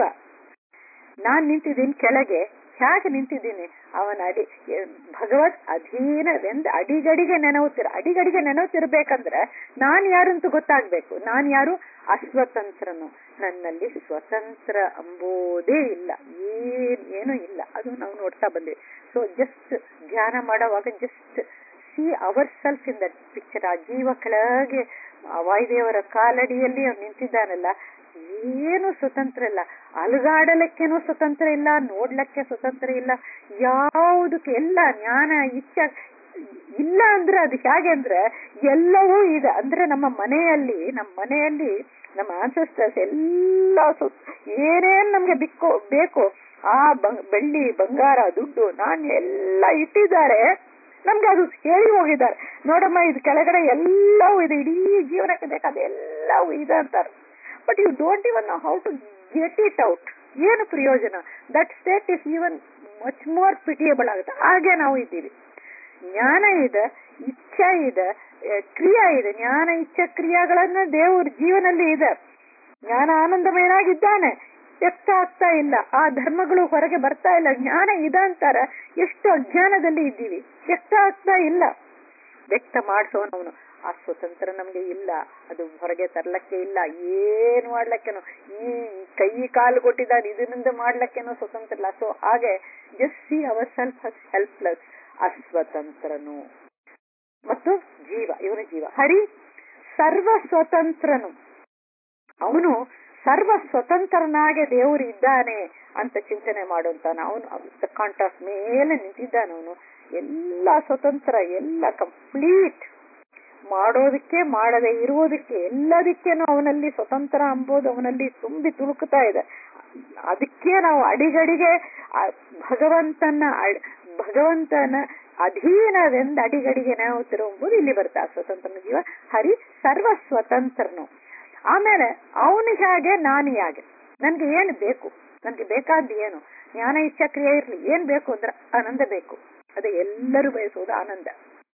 ನಾನ್ ನಿಂತಿದ್ದೀನಿ ಕೆಳಗೆ ಹೇಗೆ ನಿಂತಿದ್ದೀನಿ ಅವನ ಅಡಿ ಭಗವತ್ ಅಧೀನವೆಂದು ಅಡಿಗಡಿಗೆ ನೆನವುತ್ತಿರ ಅಡಿಗಡಿಗೆ ನೆನವುತ್ತಿರ್ಬೇಕಂದ್ರೆ ನಾನ್ ಯಾರು ಅಂತ ಗೊತ್ತಾಗ್ಬೇಕು ನಾನ್ ಯಾರು ಅಸ್ವತಂತ್ರನು ನನ್ನಲ್ಲಿ ಸ್ವತಂತ್ರ ಅಂಬೋದೇ ಇಲ್ಲ ಏನ್ ಏನೂ ಇಲ್ಲ ಅದು ನಾವು ನೋಡ್ತಾ ಬಂದಿವಿ ಸೊ ಜಸ್ಟ್ ಧ್ಯಾನ ಮಾಡೋವಾಗ just see our self in that picture ಆ ಜೀವ ಕೆಳಗೆ ವಾಯುದೇವರ ಕಾಲಡಿಯಲ್ಲಿ ಅವ್ನು ನಿಂತಿದ್ದಾನಲ್ಲ ಏನು ಸ್ವತಂತ್ರ ಇಲ್ಲ ಅಲುಗಾಡಲಿಕ್ಕೇನೂ ಸ್ವತಂತ್ರ ಇಲ್ಲ ನೋಡ್ಲಕ್ಕೆ ಸ್ವತಂತ್ರ ಇಲ್ಲ ಯಾವುದಕ್ಕೆ ಎಲ್ಲ ಜ್ಞಾನ ಇಚ್ಛೆ ಇಲ್ಲ ಅಂದ್ರೆ ಅದು ಹೇಗೆ ಅಂದ್ರೆ ಎಲ್ಲವೂ ಇದೆ ಅಂದ್ರೆ ನಮ್ಮ ಮನೆಯಲ್ಲಿ ನಮ್ಮ ಮನೆಯಲ್ಲಿ ನಮ್ಮ ಆನ್ಸೆಸ್ಟರ್ಸ್ ಎಲ್ಲ ಏನೇನ್ ನಮ್ಗೆ ಬಿಕ್ಕೋ ಬೇಕು ಆ ಬೆಳ್ಳಿ ಬಂಗಾರ ದುಡ್ಡು ನಾನ್ ಎಲ್ಲ ಇಟ್ಟಿದ್ದಾರೆ ನಮ್ಗೆ ಅದು ಹೇಳಿ ಹೋಗಿದ್ದಾರೆ ನೋಡಮ್ಮ ಇದು ಕೆಳಗಡೆ ಎಲ್ಲವೂ ಇದೆ ಇಡೀ ಜೀವನಕ್ಕೆ ಬೇಕಾದ ಎಲ್ಲವೂ ಇದೆ ಅಂತಾರೆ but you don't even how to get it out ಏನು ಪ್ರಯೋಜನ that state is even much more pitiable ಆಗುತ್ತೆ ಹಾಗೆ ನಾವು ಇದ್ದೀವಿ ಜ್ಞಾನ ಇದೆ ಇಚ್ಛೆ ಇದೆ ಕ್ರಿಯಾ ಇದೆ ಜ್ಞಾನ ಇಚ್ಛೆ ಕ್ರಿಯಾಗಳನ್ನ ದೇವ್ರ ಜೀವನಲ್ಲಿ ಇದೆ ಜ್ಞಾನ ಆನಂದಮಯನಾಗಿದ್ದಾನೆ ವ್ಯಕ್ತ ಆಗ್ತಾ ಇಲ್ಲ ಆ ಧರ್ಮಗಳು ಹೊರಗೆ ಬರ್ತಾ ಇಲ್ಲ ಜ್ಞಾನ ಇದೆ ಅಂತಾರ ಎಷ್ಟು ಅಜ್ಞಾನದಲ್ಲಿ ಇದ್ದೀವಿ ವ್ಯಕ್ತ ಆಗ್ತಾ ಇಲ್ಲ ವ್ಯಕ್ತ ಮಾಡಿಸೋನವನು ಆ ಸ್ವತಂತ್ರ ನಮ್ಗೆ ಇಲ್ಲ ಅದು ಹೊರಗೆ ತರ್ಲಕ್ಕೆ ಇಲ್ಲ ಏನ್ ಮಾಡ್ಲಕ್ಕೇನೋ ಈ ಕೈ ಕಾಲು ಕೊಟ್ಟಿದ್ದಾನೆ ಇದರಿಂದ ಮಾಡ್ಲಕ್ಕೇನೋ ಸ್ವತಂತ್ರ ಇಲ್ಲ ಸೊ ಹಾಗೆ just see our self helpless ಅಸ್ವತಂತ್ರನು ಮತ್ತು ಜೀವ ಇವನ ಜೀವ ಹರಿ ಸರ್ವ ಸ್ವತಂತ್ರನು ಅವನು ಸರ್ವ ಸ್ವತಂತ್ರನಾಗೆ ದೇವರು ಇದ್ದಾನೆ ಅಂತ ಚಿಂತನೆ ಮಾಡುವಂತಾನ ಅವನು ಕಾಂಟ್ರಾಸ್ಟ್ ಮೇಲೆ ನಿಂತಿದ್ದಾನೆ ಅವನು ಎಲ್ಲ ಸ್ವತಂತ್ರ ಎಲ್ಲ ಕಂಪ್ಲೀಟ್ ಮಾಡೋದಕ್ಕೆ ಮಾಡದೆ ಇರುವುದಕ್ಕೆ ಎಲ್ಲದಕ್ಕೇನು ಅವನಲ್ಲಿ ಸ್ವತಂತ್ರ ಅಂಬೋದು ಅವನಲ್ಲಿ ತುಂಬಿ ತುಳುಕುತ್ತಾ ಇದೆ ಅದಕ್ಕೆ ನಾವು ಅಡಿಗಡಿಗೆ ಆ ಭಗವಂತನ ಅಡ್- ಭಗವಂತನ ಅಧೀನವೆಂದು ಅಡಿಗಡಿಗೆ ನಾವು ತಿರುಗುವುದು ಇಲ್ಲಿ ಬರುತ್ತೆ ಆ ಸ್ವತಂತ್ರನ ಜೀವ ಹರಿ ಸರ್ವ ಸ್ವತಂತ್ರನು ಆಮೇಲೆ ಅವನು ಹೇಗೆ ನಾನು ಹೇಗೆ ನನ್ಗೆ ಏನು ಬೇಕು ನನ್ಗೆ ಬೇಕಾದ್ದು ಏನು ಜ್ಞಾನ ಇಚ್ಛಾ ಕ್ರಿಯೆ ಇರ್ಲಿ ಏನ್ ಬೇಕು ಅಂದ್ರೆ ಆನಂದ ಬೇಕು ಅದೇ ಎಲ್ಲರೂ ಬಯಸುವುದು ಆನಂದ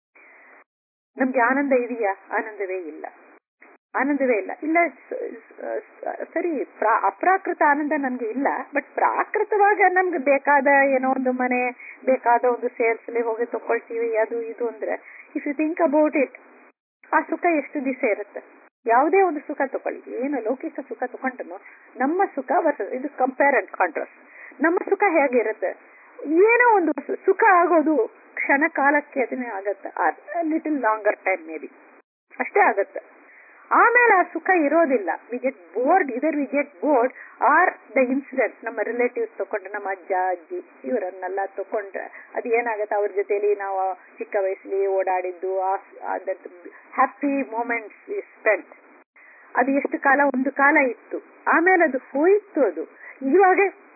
ನಮ್ಗೆ ಆನಂದ ಇದೆಯಾ ಆನಂದವೇ ಇಲ್ಲ ಆನಂದವೇ ಇಲ್ಲ ಇಲ್ಲ ಸ- ಸ- ಸರಿ ಪ್ರಾ ಅಪ್ರಾಕೃತ ಆನಂದ ನನ್ಗೆ ಇಲ್ಲ ಬಟ್ ಪ್ರಾಕೃತವಾಗ ನಮ್ಗೆ ಬೇಕಾದ ಏನೋ ಒಂದು ಮನೆ ಬೇಕಾದ ಒಂದು ಸೇಲ್ಸ್ ಅಲ್ಲಿ ಹೋಗಿ ತಕೊಳ್ತೀವಿ ಅದು ಇದು ಅಂದ್ರೆ if you think about it ಆ ಸುಖ ಎಷ್ಟು ದಿವಸ ಇರುತ್ತೆ ಯಾವುದೇ ಒಂದು ಸುಖ ತಕೊಳ್ಳಿ ಏನು ಲೌಕಿಕ ಸುಖ ತಗೊಂಡ್ರು ನಮ್ಮ ಸುಖ ವರ್ಸಸ್ ಇದು ಕಂಪೇರ್ ಅಂಡ್ ಕಾಂಟ್ರಾಸ್ಟ್ ನಮ್ಮ ಸುಖ ಹೇಗಿರುತ್ತೆ ಏನೋ ಒಂದು ಸು- ಸುಖ ಆಗೋದು ಕ್ಷಣ ಕಾಲಕ್ಕೆ ಅದನ್ನೇ ಆಗತ್ತೆ little longer time may be ಅಷ್ಟೇ ಆಗತ್ತೆ ಆಮೇಲೆ ಆ ಸುಖ ಇರೋದಿಲ್ಲ we get bored either we get bored or the incident ನಮ್ಮ ರಿಲೇಟಿವ್ಸ್ ತಕೊಂಡ್ರೆ ನಮ್ಮ ಅಜ್ಜ ಅಜ್ಜಿ ಇವರನ್ನೆಲ್ಲ ತಕೊಂಡ್ರೆ ಅದು ಏನಾಗುತ್ತೆ ಅವ್ರ ಜೊತೆಲಿ ನಾವು ಚಿಕ್ಕ ವಯಸ್ಸಲ್ಲಿ ಓಡಾಡಿದ್ದು ಹ್ಯಾಪಿ ಮೂಮೆಂಟ್ಸ್ ಸ್ಪೆಂಟ್ ಅದು ಎಷ್ಟು ಕಾಲ ಒಂದು ಕಾಲ ಇತ್ತು ಆಮೇಲೆ ಅದು ಹೋಯಿತು ಅದು ಇವಾಗ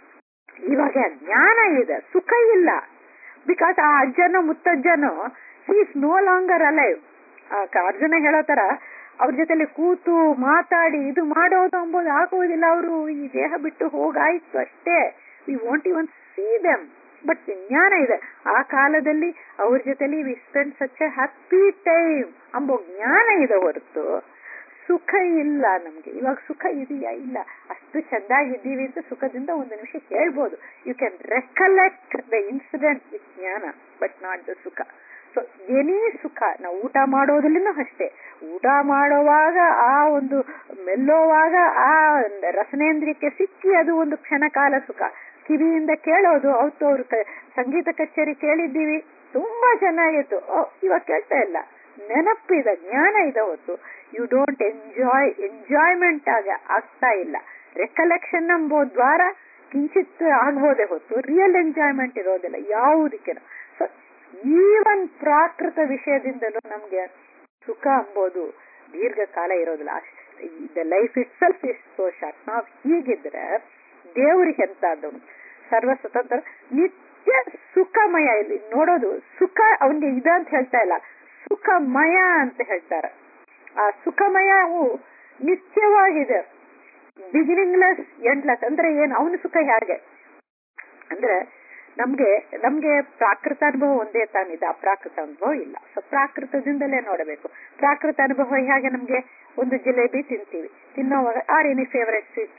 ಇವಾಗ ಜ್ಞಾನ ಇದೆ ಸುಖ ಇಲ್ಲ ಬಿಕಾಸ್ ಆ ಅಜ್ಜನೋ ಮುತ್ತಜ್ಜನೋ he is no longer alive Arjuna ಹೇಳೋ ತರ ಅವ್ರ ಜೊತೆಲಿ ಕೂತು ಮಾತಾಡಿ ಇದು ಮಾಡೋದು ಅಂಬೋದು ಆಗುವುದಿಲ್ಲ ಅವರು ಈ ದೇಹ ಬಿಟ್ಟು ಹೋಗಾಯ್ತು ಅಷ್ಟೇ we want even see them but ಜ್ಞಾನ ಇದೆ ಆ ಕಾಲದಲ್ಲಿ ಅವ್ರ ಜೊತೆಲಿ we spend such a happy time ಅಂಬೋ ಜ್ಞಾನ ಇದೆ ಹೊರತು ಸುಖ ಇಲ್ಲ ನಮ್ಗೆ ಇವಾಗ ಸುಖ ಇದೆಯಾ ಇಲ್ಲ ಅಷ್ಟು ಚೆಂದಾಗಿದ್ದೀವಿ ಅಂತ ಸುಖದಿಂದ ಒಂದು ನಿಮಿಷ ಹೇಳ್ಬೋದು you can recollect the incident with ಜ್ಞಾನ ಬಟ್ ನಾಟ್ ದ ಸುಖ ಸೊ ಎನಿ ಸುಖ ನಾವು ಊಟ ಮಾಡೋದ್ರಲ್ಲಿನೂ ಅಷ್ಟೇ ಊಟ ಮಾಡುವಾಗ ಆ ಒಂದು ಮೆಲ್ಲೋವಾಗ ಆ ರಸನೇಂದ್ರಿಯಕ್ಕೆ ಸಿಕ್ಕಿ ಅದು ಒಂದು ಕ್ಷಣಕಾಲ ಸುಖ ಕಿವಿಯಿಂದ ಕೇಳೋದು ಅವತ್ತು ಅವ್ರು ಕ- ಸಂಗೀತ ಕಚೇರಿ ಕೇಳಿದ್ದೀವಿ ತುಂಬಾ ಚೆನ್ನಾಗಿತ್ತು ಓ, ಇವಾಗ ಕೇಳ್ತಾ ಇಲ್ಲ ನೆನಪಿದೆ ಜ್ಞಾನ ಇದೆ ಹೊತ್ತು ಯು ಡೋಂಟ್ ಎಂಜಾಯ್ ಎಂಜಾಯ್ಮೆಂಟ್ ಆಗ ಆಗ್ತಾ ಇಲ್ಲ ರೆಕಲೆಕ್ಷನ್ ಎಂಬೋ ದ್ವಾರ ಕಿಂಚಿತ್ ಆಗ್ಬೋದೇ ಹೊತ್ತು ರಿಯಲ್ ಎಂಜಾಯ್ಮೆಂಟ್ ಇರೋದಿಲ್ಲ ಯಾವುದಕ್ಕೆ ಸೊ ಈವನ್ ಪ್ರಾಕೃತ ವಿಷಯದಿಂದಲೂ ನಮ್ಗೆ ಸುಖ ಅಂಬೋದು ದೀರ್ಘಕಾಲ ಇರೋದಿಲ್ಲ the life itself is so short ನಾವ್ ಹೀಗಿದ್ರೆ ದೇವರಿಗೆ ಎಂತಾದವನು ಸರ್ವ ಸ್ವತಂತ್ರ ನಿತ್ಯ ಸುಖಮಯ ಇಲ್ಲಿ ನೋಡೋದು ಸುಖ ಅವನಿಗೆ ಇದೆ ಅಂತ ಹೇಳ್ತಾ ಇಲ್ಲ ಸುಖಮಯ ಅಂತ ಹೇಳ್ತಾರೆ ಆ ಸುಖಮಯವು ನಿತ್ಯವಾಗಿದೆ ಬಿಗಿನಿಂಗ್ಲೆಸ್ ಎಂಡ್ಲೆಸ್ ಅಂದ್ರೆ ಏನು ಅವನ ಸುಖ ಹೇಗೆ ಅಂದ್ರೆ ನಮ್ಗೆ ನಮ್ಗೆ ಪ್ರಾಕೃತ ಅನುಭವ ಒಂದೇ ತಾನಿದೆ ಅಪ್ರಾಕೃತ ಅನುಭವ ಇಲ್ಲ ಸೊ ಪ್ರಾಕೃತದಿಂದಲೇ ನೋಡಬೇಕು ಪ್ರಾಕೃತ ಅನುಭವ ಹೇಗೆ ನಮ್ಗೆ ಒಂದು ಜಿಲೇಬಿ ತಿಂತೀವಿ ತಿನ್ನೋವಾಗ ಆರ್ ಎನಿ ಫೇವರೆಟ್ ಸ್ವೀಟ್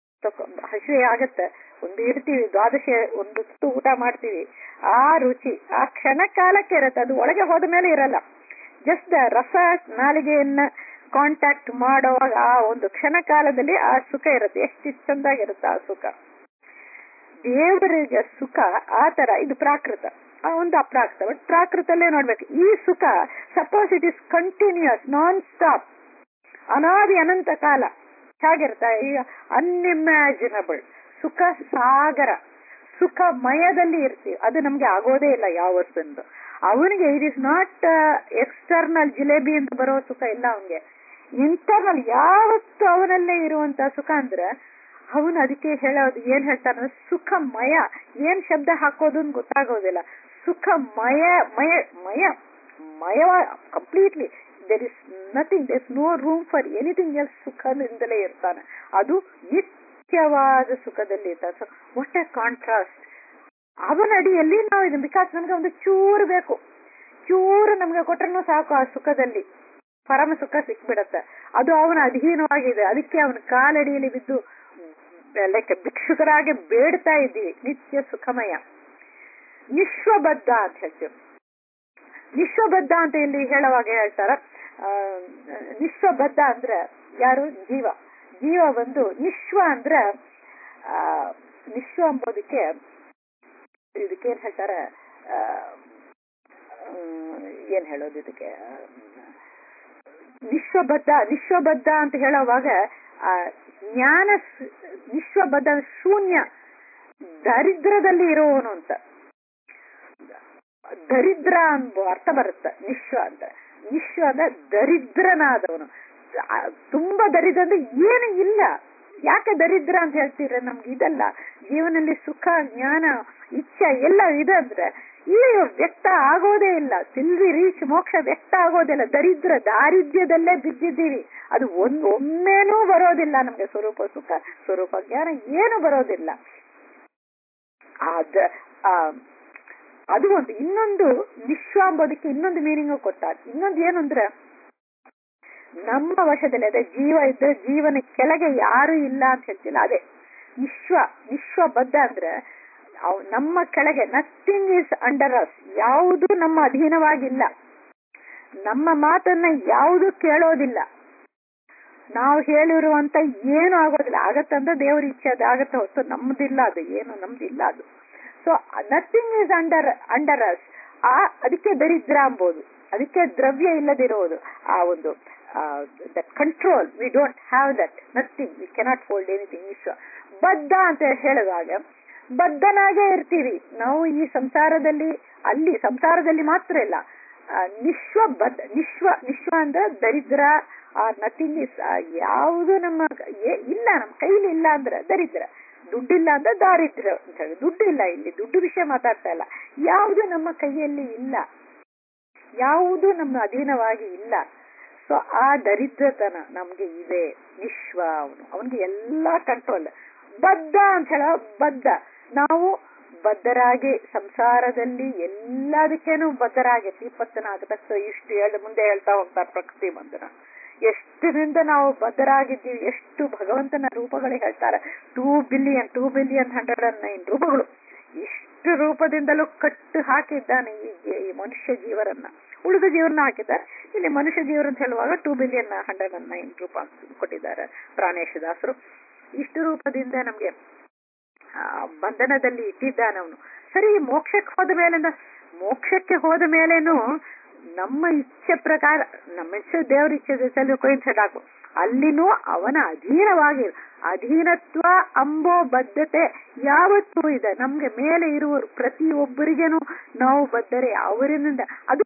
ಹಸಿವೆ ಆಗತ್ತೆ ಒಂದು ಇಡ್ತೀವಿ ದ್ವಾದಶ ಒಂದು ತುತ್ತು ಊಟ ಮಾಡ್ತೀವಿ ಆ ರುಚಿ ಆ ಕ್ಷಣ ಕಾಲಕ್ಕೆ ಇರತ್ತೆ ಅದು ಒಳಗೆ ಹೋದ ಮೇಲೆ ಇರಲ್ಲ ಜಸ್ಟ್ ರಸ ನಾಲಿಗೆಯನ್ನ ಕಾಂಟ್ಯಾಕ್ಟ್ ಮಾಡುವಾಗ ಆ ಒಂದು ಕ್ಷಣ ಕಾಲದಲ್ಲಿ ಆ ಸುಖ ಇರುತ್ತೆ ಎಷ್ಟು ಚಂದಾಗಿರುತ್ತೆ ಆ ಸುಖ ದೇವರಿಗೆ ಸುಖ ಆ ತರ ಇದು ಪ್ರಾಕೃತ ಆ ಒಂದು ಅಪ್ರಾಕೃತ ಬಟ್ ಪ್ರಾಕೃತಲ್ಲೇ ನೋಡ್ಬೇಕು ಈ ಸುಖ suppose it is continuous non stop ಅನಾದಿ ಅನಂತ ಕಾಲ ಹೇಗಿರ್ತ ಈಗ ಅನ್ಇಮ್ಯಾಜಿನಬಲ್ ಸುಖ ಸಾಗರ ಸುಖಮಯದಲ್ಲಿ ಇರ್ತೀವಿ ಅದು ನಮ್ಗೆ ಆಗೋದೇ ಇಲ್ಲ ಯಾವ ವರ್ಷಂದು ಅವನಿಗೆ it is not external jalebi ಅಂತ ಬರೋ ಸುಖ ಇಲ್ಲ ಅವನಿಗೆ ಇಂಟರ್ನಲ್ ಯಾವತ್ತು ಅವನಲ್ಲೇ ಇರುವಂತ ಸುಖ ಅಂದ್ರೆ ಅವನು ಅದಕ್ಕೆ ಹೇಳೋದು ಏನ್ ಹೇಳ್ತಾನೆ ಸುಖಮಯ ಏನ್ ಶಬ್ದ ಹಾಕೋದು ಅಂತ ಗೊತ್ತಾಗೋದಿಲ್ಲ ಸುಖಮಯ ಮಯ ಮಯ ಮಯ completely there is nothing there no room for anything else ಸುಖದಿಂದಲೇ ಇರ್ತಾನೆ ಅದು ನಿತ್ಯವಾದ ಸುಖದಲ್ಲಿ ಇರ್ತಾನೆ ಸೊ ವಾಟ್ ಎ ಕಾಂಟ್ರಾಸ್ಟ್ ಅವನ ಅಡಿಯಲ್ಲಿ ನಾವು ಇದು ಬಿಕಾಸ್ ನಮ್ಗೆ ಒಂದು ಚೂರು ಬೇಕು ಚೂರು ನಮ್ಗೆ ಕೊಟ್ರೂ ಸಾಕು ಆ ಸುಖದಲ್ಲಿ ಪರಮ ಸುಖ ಸಿಕ್ಬಿಡತ್ತೆ ಅದು ಅವನ ಅಧೀನವಾಗಿದೆ ಅದಕ್ಕೆ ಅವನ ಕಾಲಡಿಯಲ್ಲಿ ಬಿದ್ದು ಲೈಕ್ ಭಿಕ್ಷುಕರಾಗಿ ಬೇಡ್ತಾ ಇದ್ದೀವಿ ನಿತ್ಯ ಸುಖಮಯ ನಿಶ್ವಬದ್ಧ ಅಂತ ಹೇಳ್ತೀವಿ ನಿಶ್ವಬದ್ಧ ಅಂತ ಇಲ್ಲಿ ಹೇಳುವಾಗ ಹೇಳ್ತಾರ ಆ, ನಿಶ್ವಬದ್ಧ ಅಂದ್ರೆ ಯಾರು ಜೀವ ಜೀವ ಒಂದು ನಿಶ್ವ ಅಂದ್ರೆ ಆ, ನಿಶ್ವ ಅಂಬೋದಕ್ಕೆ ಇದಕ್ಕೆ ಏನ್ ಹೇಳ್ತಾರೆ ಆ, ಹ್ಮ್, ಏನ್ ಹೇಳೋದು ಇದಕ್ಕೆ ನಿಶ್ವಬದ್ಧ ನಿಶ್ವಬದ್ಧ ಅಂತ ಹೇಳೋವಾಗ ಆ ಜ್ಞಾನ ಸ್- ನಿಶ್ವಬದ್ಧ ಅಂದ್ರೆ ಶೂನ್ಯ ದರಿದ್ರದಲ್ಲಿ ಇರುವವನು ಅಂತ ದರಿದ್ರ ಅಂಬ ಅರ್ಥ ಬರುತ್ತೆ ನಿಶ್ವ ಅಂತ ನಿಶ್ವ ಅಂದ್ರೆ ದರಿದ್ರನಾದವನು ಆ, ತುಂಬಾ ದರಿದ್ರ ಅಂದ್ರೆ ಏನು ಇಲ್ಲ ಯಾಕೆ ದರಿದ್ರ ಅಂತ ಹೇಳ್ತೀರ ನಮ್ಗೆ ಇದಲ್ಲ ಜೀವನದಲ್ಲಿ ಸುಖ ಜ್ಞಾನ ಇಚ್ಛೆ ಎಲ್ಲ ಇದೆ ಅಂದ್ರೆ ಇಲ್ಲಿ ವ್ಯಕ್ತ ಆಗೋದೇ ಇಲ್ಲ ಸಿಲ್ವಿ ರೀಚ್ ಮೋಕ್ಷ ವ್ಯಕ್ತ ಆಗೋದಿಲ್ಲ ದರಿದ್ರ ದಾರಿದ್ರ್ಯದಲ್ಲೇ ಬಿದ್ದಿದ್ದೀವಿ ಅದು ಒಂದ್ ಒಮ್ಮೆನೂ ಬರೋದಿಲ್ಲ ನಮ್ಗೆ ಸ್ವರೂಪ ಸುಖ ಸ್ವರೂಪ ಜ್ಞಾನ ಏನು ಬರೋದಿಲ್ಲ ಅದ ಆ ಅದು ಒಂದು ಇನ್ನೊಂದು ವಿಶ್ವ ಅಂಬೋದಕ್ಕೆ ಇನ್ನೊಂದು ಮೀನಿಂಗ್ ಕೊಟ್ಟ ಇನ್ನೊಂದು ಏನು ಅಂದ್ರೆ ನಮ್ಮ ವಶದಲ್ಲಿ ಅದೇ ಜೀವ ಇದ್ರೆ ಜೀವನ ಕೆಳಗೆ ಯಾರು ಇಲ್ಲ ಅಂತ ಹೇಳ್ತಿಲ್ಲ ಅದೇ ವಿಶ್ವ ವಿಶ್ವಬದ್ಧ ಅಂದ್ರೆ ಅವ್- ನಮ್ಮ ಕೆಳಗೆ ನಥಿಂಗ್ ಇಸ್ ಅಂಡರ್ ಅಸ್ ಯಾವುದು ನಮ್ಮ ಅಧೀನವಾಗಿಲ್ಲ ನಮ್ಮ ಮಾತನ್ನ ಯಾವುದು ಕೇಳೋದಿಲ್ಲ ನಾವು ಹೇಳಿರುವಂತ ಏನು ಆಗೋದಿಲ್ಲ ಆಗತ್ತಂದ್ರೆ ದೇವ್ರ ಇಚ್ಛೆ ಅದು ಆಗತ್ತೆ ಹೊತ್ತು ನಮ್ದಿಲ್ಲ ಅದು ಏನು ನಮ್ದಿಲ್ಲ ಅದು so nothing is under under us ಆ ಅದಕ್ಕೆ ದರಿದ್ರ ಅಂಬೋದು ಅದಕ್ಕೆ ದ್ರವ್ಯ ಇಲ್ಲದಿರೋದು ಆ ಒಂದು that control we don't have that nothing we cannot hold anything ವಿಶ್ವ ಬದ್ಧ ಅಂತ ಹೇಳಿದಾಗ ಬದ್ಧನಾಗೇ ಇರ್ತೀವಿ ನಾವು ಈ ಸಂಸಾರದಲ್ಲಿ ಅಲ್ಲಿ ಸಂಸಾರದಲ್ಲಿ ಮಾತ್ರ ಇಲ್ಲ ಆ, ನಿಶ್ವ ಬದ್ಧ ನಿಶ್ವ ನಿಶ್ವ ಅಂದ್ರೆ ದರಿದ್ರ ಆ ನಥಿಂಗ್ ಇಸ್ ಯಾವುದು ನಮ್ಮ ಏ- ಇಲ್ಲ ನಮ್ಮ ಕೈಲಿ ಇಲ್ಲ ಅಂದ್ರೆ ದರಿದ್ರ ದುಡ್ಡಿಲ್ಲ ಅಂದ್ರೆ ದಾರಿದ್ರ ಅಂತ ಹೇಳಿ ದುಡ್ಡು ಇಲ್ಲ ಇಲ್ಲಿ ದುಡ್ಡು ವಿಷಯ ಮಾತಾಡ್ತಾ ಇಲ್ಲ ಯಾವುದು ನಮ್ಮ ಕೈಯಲ್ಲಿ ಇಲ್ಲ ಯಾವುದು ನಮ್ಮ ಅಧೀನವಾಗಿ ಇಲ್ಲ ಸೊ ಆ ದರಿದ್ರತನ ನಮ್ಗೆ ಇದೆ ನಿಶ್ವ ಅವನು ಅವನಿಗೆ ಎಲ್ಲಾ ಕಂಟ್ರೋಲ್ ಬದ್ಧ ಅಂತ ಹೇಳ ಬದ್ಧ ನಾವು ಬದ್ಧರಾಗಿ ಸಂಸಾರದಲ್ಲಿ ಎಲ್ಲದಕ್ಕೇನು ಬದ್ಧರಾಗಿ ಇಪ್ಪತ್ತನಾಗತಕ್ಕ ಇಷ್ಟು ಹೇಳಿ ಮುಂದೆ ಹೇಳ್ತಾ ಹೋಗ್ತಾರೆ ಪ್ರಕೃತಿ ಬಂಧನ ಎಷ್ಟರಿಂದ ನಾವು ಬದ್ಧರಾಗಿದ್ದೀವಿ ಎಷ್ಟು ಭಗವಂತನ ರೂಪಗಳು ಹೇಳ್ತಾರೆ two billion two billion hundred and nine ರೂಪಗಳು ಇಷ್ಟು ರೂಪದಿಂದಲೂ ಕಟ್ಟು ಹಾಕಿದ್ದಾನೆ ಈ ಜೀ- ಈ ಮನುಷ್ಯ ಜೀವರನ್ನ ಉಳಿದ ಜೀವನ ಹಾಕಿದ್ದಾರೆ ಇಲ್ಲಿ ಮನುಷ್ಯ ಜೀವರ ಅಂತ ಹೇಳುವಾಗ two billion hundred and nine ರೂಪ ಅಂತ ಕೊಟ್ಟಿದ್ದಾರೆ ಪ್ರಾಣೇಶದಾಸರು ಇಷ್ಟು ರೂಪದಿಂದ ನಮ್ಗೆ ಆ, ಬಂಧನದಲ್ಲಿ ಇಟ್ಟಿದ್ದಾನೆ ಅವನು ಸರಿ ಮೋಕ್ಷಕ್ಕೆ ಹೋದ ಮೇಲೆ ಮೋಕ್ಷಕ್ಕೆ ಹೋದ ಮೇಲೇನು ನಮ್ಮ ಇಚ್ಛೆ ಪ್ರಕಾರ ನಮ್ಮ ಇಚ್ಛೆ ದೇವ್ರ ಇಚ್ಛೆ ಜೊತೆಲಿ coincide ಆಗು ಅಲ್ಲಿನೂ ಅವನ ಅಧೀನವಾಗಿ ಅಧೀನತ್ವ ಅಂಬೋ ಬದ್ಧತೆ ಯಾವತ್ತೂ ಇದೆ ನಮ್ಗೆ ಮೇಲೆ ಇರುವರು ಪ್ರತಿಯೊಬ್ಬರಿಗೇನು ನಾವು ಬದ್ಧರೆ ಅವರಿಂದ ಅದು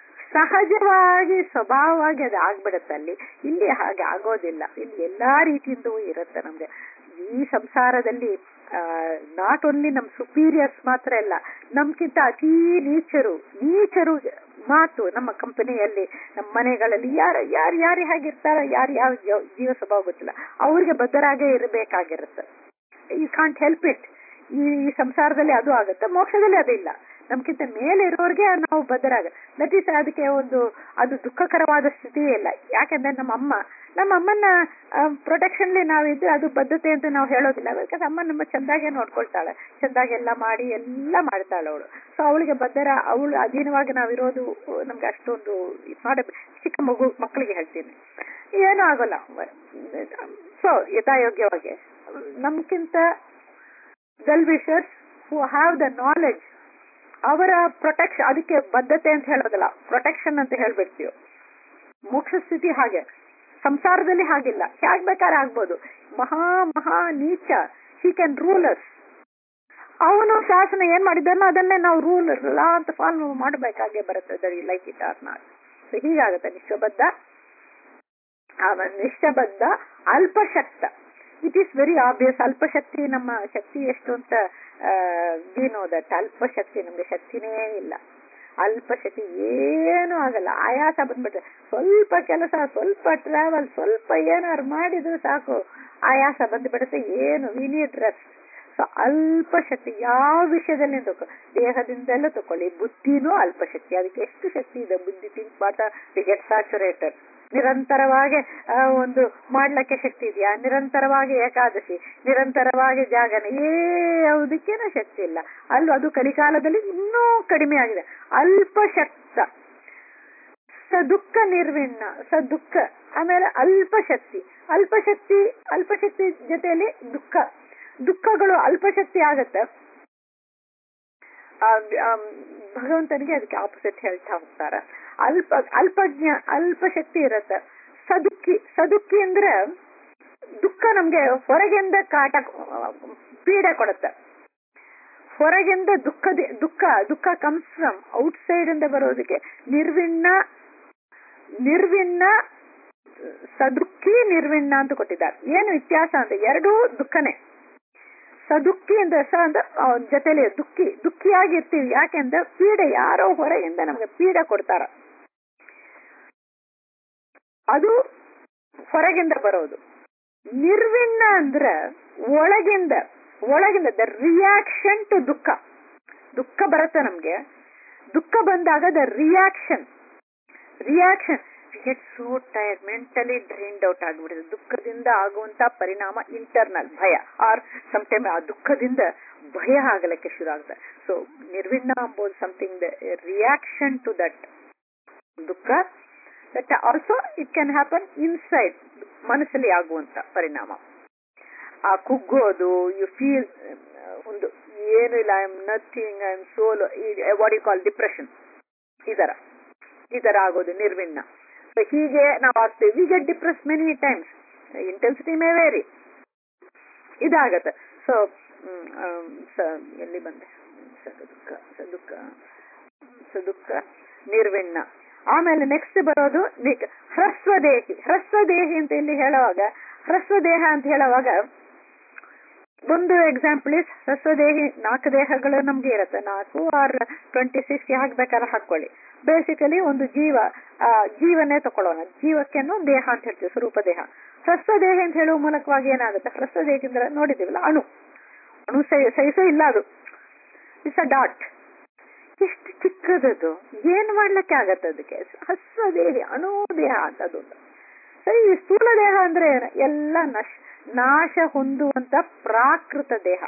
ಸಹಜವಾಗಿ ಸ್ವಭಾವವಾಗಿ ಅದು ಆಗ್ಬಿಡುತ್ತೆ ಅಲ್ಲಿ ಇಲ್ಲಿ ಹಾಗೆ ಆಗೋದಿಲ್ಲ ಇಲ್ಲಿ ಎಲ್ಲಾ ರೀತಿಯಿಂದೂ ಇರುತ್ತೆ ನಮ್ಗೆ ಈ ಸಂಸಾರದಲ್ಲಿ ನಾಟ್ ಓನ್ಲಿ ನಮ್ ಸುಪೀರಿಯರ್ಸ್ ಮಾತ್ರ ಇಲ್ಲ ನಮ್ಗಿಂತ ಅತೀ ನೀಚರು ನೀಚರು ಮಾತು ನಮ್ಮ ಕಂಪನಿಯಲ್ಲಿ ನಮ್ಮ ಮನೆಗಳಲ್ಲಿ ಯಾರು ಯಾರು ಯಾರು ಹೇಗಿರ್ತಾರ ಯಾರು ಯಾವ ಜೀವ- ಜೀವ ಸ್ವಭಾವ ಗೊತ್ತಿಲ್ಲ ಅವ್ರಿಗೆ ಬದ್ಧರಾಗೇ ಇರಬೇಕಾಗಿರುತ್ತೆ ಯು ಕಾಂಟ್ ಹೆಲ್ಪ್ ಇಟ್ ಈ ಈ ಸಂಸಾರದಲ್ಲಿ ಅದು ಆಗುತ್ತೆ ಮೋಕ್ಷದಲ್ಲಿ ಅದಿಲ್ಲ ನಮ್ಗಿಂತ ಮೇಲೆ ಇರೋರಿಗೆ ನಾವು ಬದ್ಧರಾಗ ದಟ್ ಈಸ್ ಅದಕ್ಕೆ ಒಂದು ಅದು ದುಃಖಕರವಾದ ಸ್ಥಿತಿಯೇ ಇಲ್ಲ ಯಾಕಂದ್ರೆ ನಮ್ಮ ಅಮ್ಮ ನಮ್ಮ ಅಮ್ಮನ ಪ್ರೊಟೆಕ್ಷನ್ ನಾವಿದ್ರೆ ಅದು ಬದ್ಧತೆ ಅಂತ ನಾವು ಹೇಳೋದಿಲ್ಲ ಯಾಕಂದ್ರೆ ಅಮ್ಮ ನಮ್ಮ ಚಂದಾಗೆ ನೋಡ್ಕೊಳ್ತಾಳೆ ಚಂದಾಗೆ ಎಲ್ಲ ಮಾಡಿ ಎಲ್ಲ ಮಾಡ್ತಾಳೆ ಅವಳು ಸೊ ಅವಳಿಗೆ ಬದ್ಧರ ಅವಳು ಅಧೀನವಾಗಿ ನಾವಿರೋದು ನಮ್ಗೆ ಅಷ್ಟೊಂದು ಇಟ್ಸ್ ನಾಟ್ ಚಿಕ್ಕ ಮಗು ಮಕ್ಕಳಿಗೆ ಹೇಳ್ತೀನಿ ಏನೂ ಆಗೋಲ್ಲ ಸೊ ಯಥಾಯೋಗ್ಯವಾಗಿ ನಮ್ಗಿಂತ well wishers who have the knowledge ಅವರ ಪ್ರೊಟೆಕ್ಷನ್ ಅದಕ್ಕೆ ಬದ್ಧತೆ ಅಂತ ಹೇಳೋದಲ್ಲ ಪ್ರೊಟೆಕ್ಷನ್ ಅಂತ ಹೇಳ್ಬಿಡ್ತೀವಿ ಮೋಕ್ಷ ಸ್ಥಿತಿ ಹಾಗೆ ಸಂಸಾರದಲ್ಲಿ ಹಾಗಿಲ್ಲ ಹೇಗ್ ಬೇಕಾದ್ರೆ ಆಗ್ಬೋದು ಮಹಾ ಮಹಾ ನೀಚ ಹಿ ಕ್ಯಾನ್ ರೂಲ್ ಅಸ್ ಅವನು ಶಾಸನ ಏನ್ ಮಾಡಿದ್ದಾನೋ ಅದನ್ನೇ ನಾವು ರೂಲ್ ಲಾ ಅಂತ ಫಾಲೋ ಮಾಡಬೇಕಾಗೆ ಬರುತ್ತೆ ಲೈಕ್ ಇಟ್ ಆರ್ ನಾಟ್ ಹೀಗಾಗುತ್ತೆ ನಿಶ್ಚಬದ್ಧ ಅವ ನಿಷ್ಠಬದ್ಧ ಅಲ್ಪಶಕ್ತ ಇಟ್ ಈಸ್ ವೆರಿ ಆಬ್ವಿಯಸ್ ಅಲ್ಪಶಕ್ತಿ ನಮ್ಮ ಶಕ್ತಿ ಎಷ್ಟು ಅಂತ ನೋ ದಟ್ ಅಲ್ಪಶಕ್ತಿ ನಮ್ಗೆ ಶಕ್ತಿನೇ ಇಲ್ಲ ಅಲ್ಪಶಕ್ತಿ ಏನು ಆಗಲ್ಲ ಆಯಾಸ ಬಂದ್ಬಿಟ್ರೆ ಸ್ವಲ್ಪ ಕೆಲಸ ಸ್ವಲ್ಪ ಟ್ರಾವೆಲ್ ಸ್ವಲ್ಪ ಏನಾರು ಮಾಡಿದ್ರು ಸಾಕು ಆಯಾಸ ಬಂದ್ಬಿಡುತ್ತೆ ಏನು ವಿ ನೀಡ್ ರೆಸ್ಟ್ ಸೊ ಅಲ್ಪಶಕ್ತಿ ಯಾವ ವಿಷಯದಲ್ಲಿ ತಗೋ ದೇಹದಿಂದೆಲ್ಲ ತಕೊಳ್ಳಿ ಬುದ್ಧಿನೂ ಅಲ್ಪಶಕ್ತಿ ಅದಕ್ಕೆ ಎಷ್ಟು ಶಕ್ತಿ ಇದೆ ಬುದ್ಧಿ ಥಿಂಕ್ ಮಾಡ್ತಾ ವಿ ಗೆಟ್ ಸ್ಯಾಚುರೇಟೆಡ್ ನಿರಂತರವಾಗಿ ಆ, ಒಂದು ಮಾಡ್ಲಿಕ್ಕೆ ಶಕ್ತಿ ಇದೆಯಾ ನಿರಂತರವಾಗಿ ಏಕಾದಶಿ ನಿರಂತರವಾಗಿ ಜಾಗರಣೆ ಯಾವುದಕ್ಕೇನೂ ಶಕ್ತಿ ಇಲ್ಲ ಅಲ್ಲೂ ಅದು ಕಲಿಕಾಲದಲ್ಲಿ ಇನ್ನೂ ಕಡಿಮೆ ಆಗಿದೆ ಅಲ್ಪಶಕ್ತ ಸ ದುಃಖ ನಿರ್ವಿಣ್ಣ ಸ ದುಃಖ ಆಮೇಲೆ ಅಲ್ಪಶಕ್ತಿ ಅಲ್ಪಶಕ್ತಿ ಅಲ್ಪಶಕ್ತಿ ಜೊತೆಯಲ್ಲಿ ದುಃಖ ದುಃಖಗಳು ಅಲ್ಪಶಕ್ತಿ ಆಗತ್ತೆ ಆ, ಆ, ಭಗವಂತನಿಗೆ ಅದಕ್ಕೆ ಆಪೋಸಿಟ್ ಹೇಳ್ತಾ ಹೋಗ್ತಾರ ಅಲ್ಪ ಅಲ್ಪಜ್ಞ ಅಲ್ಪಶಕ್ತಿ ಇರತ್ತೆ ಸದುಕ್ಕಿ ಸದುಕ್ಕಿ ಅಂದ್ರೆ ದುಃಖ ನಮ್ಗೆ ಹೊರಗಿಂದ ಕಾಟ ಪೀಡೆ ಕೊಡುತ್ತೆ ಹೊರಗಿಂದ ದುಃಖದ ದುಃಖ ದುಃಖ ಕಮ್ಸ್ ಫ್ರಮ್ ಔಟ್ಸೈಡ್ ಇಂದ ಬರೋದಕ್ಕೆ ನಿರ್ವಿಣ್ಣ ನಿರ್ವಿಣ್ಣ ಸದುಕ್ಕಿ ನಿರ್ವಿಣ್ಣ ಅಂತ ಕೊಟ್ಟಿದ್ದಾರೆ ಏನು ವ್ಯತ್ಯಾಸ ಅಂತ ಎರಡೂ ದುಃಖನೇ ಸದುಕ್ಕಿ ಅಂದ್ರೆ ಸ ಅಂದ್ರೆ ಅವ್ನ್ ಜೊತೆಲಿ ದುಃಖಿ ದುಃಖಿಯಾಗಿರ್ತೀವಿ ಯಾಕೆಂದ್ರೆ ಪೀಡೆ ಯಾರೋ ಹೊರಗಿಂದ ನಮ್ಗೆ ಪೀಡೆ ಕೊಡ್ತಾರ ಅದು ಹೊರಗಿಂದ ಬರೋದು ನಿರ್ವಿಣ್ಣ ಅಂದ್ರೆ ಒಳಗಿಂದ ಒಳಗಿಂದ ದ ರಿಯಾಕ್ಷನ್ ಟು ದುಃಖ ದುಃಖ ಬರುತ್ತೆ ನಮ್ಗೆ ದುಃಖ ಬಂದಾಗ the reaction reaction get so tired mentally drained out ಆಗ್ಬಿಡುತ್ತೆ ದುಃಖದಿಂದ ಆಗುವಂತ ಪರಿಣಾಮ ಇಂಟರ್ನಲ್ ಭಯ ಆರ್ ಟೈಮ್ ಆ ದುಃಖದಿಂದ ಭಯ ಆಗಲಿಕ್ಕೆ ಶುರು ಆಗುತ್ತೆ ಸೊ ನಿರ್ವಿಣ್ಣ ಅಂಬೋದು something the reaction to that ದುಃಖ that also it can happen inside ಮನಸ್ಸಲ್ಲಿ ಆಗುವಂತ ಪರಿಣಾಮ ಆ ಕುಗ್ಗೋದು ಯು ಫೀಲ್ ಒಂದು ಏನು ಇಲ್ಲ I am nothing I am soul what you call depression ಈ ತರ ಈ ತರ ಆಗೋದು ನಿರ್ವಿಣ್ಣ ಸೊ ಹೀಗೆ ನಾವು ಆಗ್ತೇವೆ we get depress many times intensity may vary ಇದಾಗತ್ತೆ ಸೊ ಎಲ್ಲಿ ಬಂದೆ ಸದುಃಖ ಸದುಃಖ ಸದುಃಖ ನಿರ್ವಿಣ್ಣ ಆಮೇಲೆ ನೆಕ್ಸ್ಟ್ ಬರೋದು ನಿಕ್- ಹ್ರಸ್ವದೇಹಿ ಹ್ರಸ್ವದೇಹಿ ಅಂತ ಇಲ್ಲಿ ಹೇಳುವಾಗ ಹ್ರಸ್ವದೇಹ ಅಂತ ಹೇಳುವಾಗ ಒಂದು ಎಕ್ಸಾಂಪಲ್ ಇಸ್ ಹ್ರಸ್ವದೇಹಿ ನಾಲ್ಕು ದೇಹಗಳು ನಮ್ಗೆ ಇರುತ್ತೆ ನಾಲ್ಕು ಆರ್ ಟ್ವೆಂಟಿ ಸಿಕ್ಸ್ ಹಾಕ್ಬೇಕಾದ್ರೆ ಹಾಕೊಳ್ಳಿ ಬೇಸಿಕಲಿ ಒಂದು ಜೀವ ಆ, ಜೀವನೇ ತಕೊಳ್ಳೋಣ ಜೀವಕ್ಕೆನು ದೇಹ ಅಂತ ಹೇಳ್ತೀವಿ ಸ್ವರೂಪ ದೇಹ ಹ್ರಸ್ವದೇಹ ಅಂತ ಹೇಳುವ ಮೂಲಕವಾಗಿ ಏನಾಗುತ್ತೆ ಹ್ರಸ್ವದೇಹ ಅಂದ್ರೆ ನೋಡಿದೀವಲ್ಲ ಅಣು ಅಣು ಸೈ- ಸೈಜು ಇಲ್ಲ ಅದು ಇಟ್ಸ್ ಅ ಡಾಟ್ ಎಷ್ಟು ಚಿಕ್ಕದದು ಏನ್ ಮಾಡ್ಲಿಕ್ಕೆ ಆಗತ್ತೆ ಅದಕ್ಕೆ ಹಸ್ವದೇಹಿ ಅಣು ದೇಹ ಅಂತ ಅದು ಸರಿ ಈ ಸ್ಥೂಲ ದೇಹ ಅಂದ್ರೆ ಏನು? ಎಲ್ಲ ನಶ ನಾಶ ಹೊಂದುವಂತ ಪ್ರಾಕೃತ ದೇಹ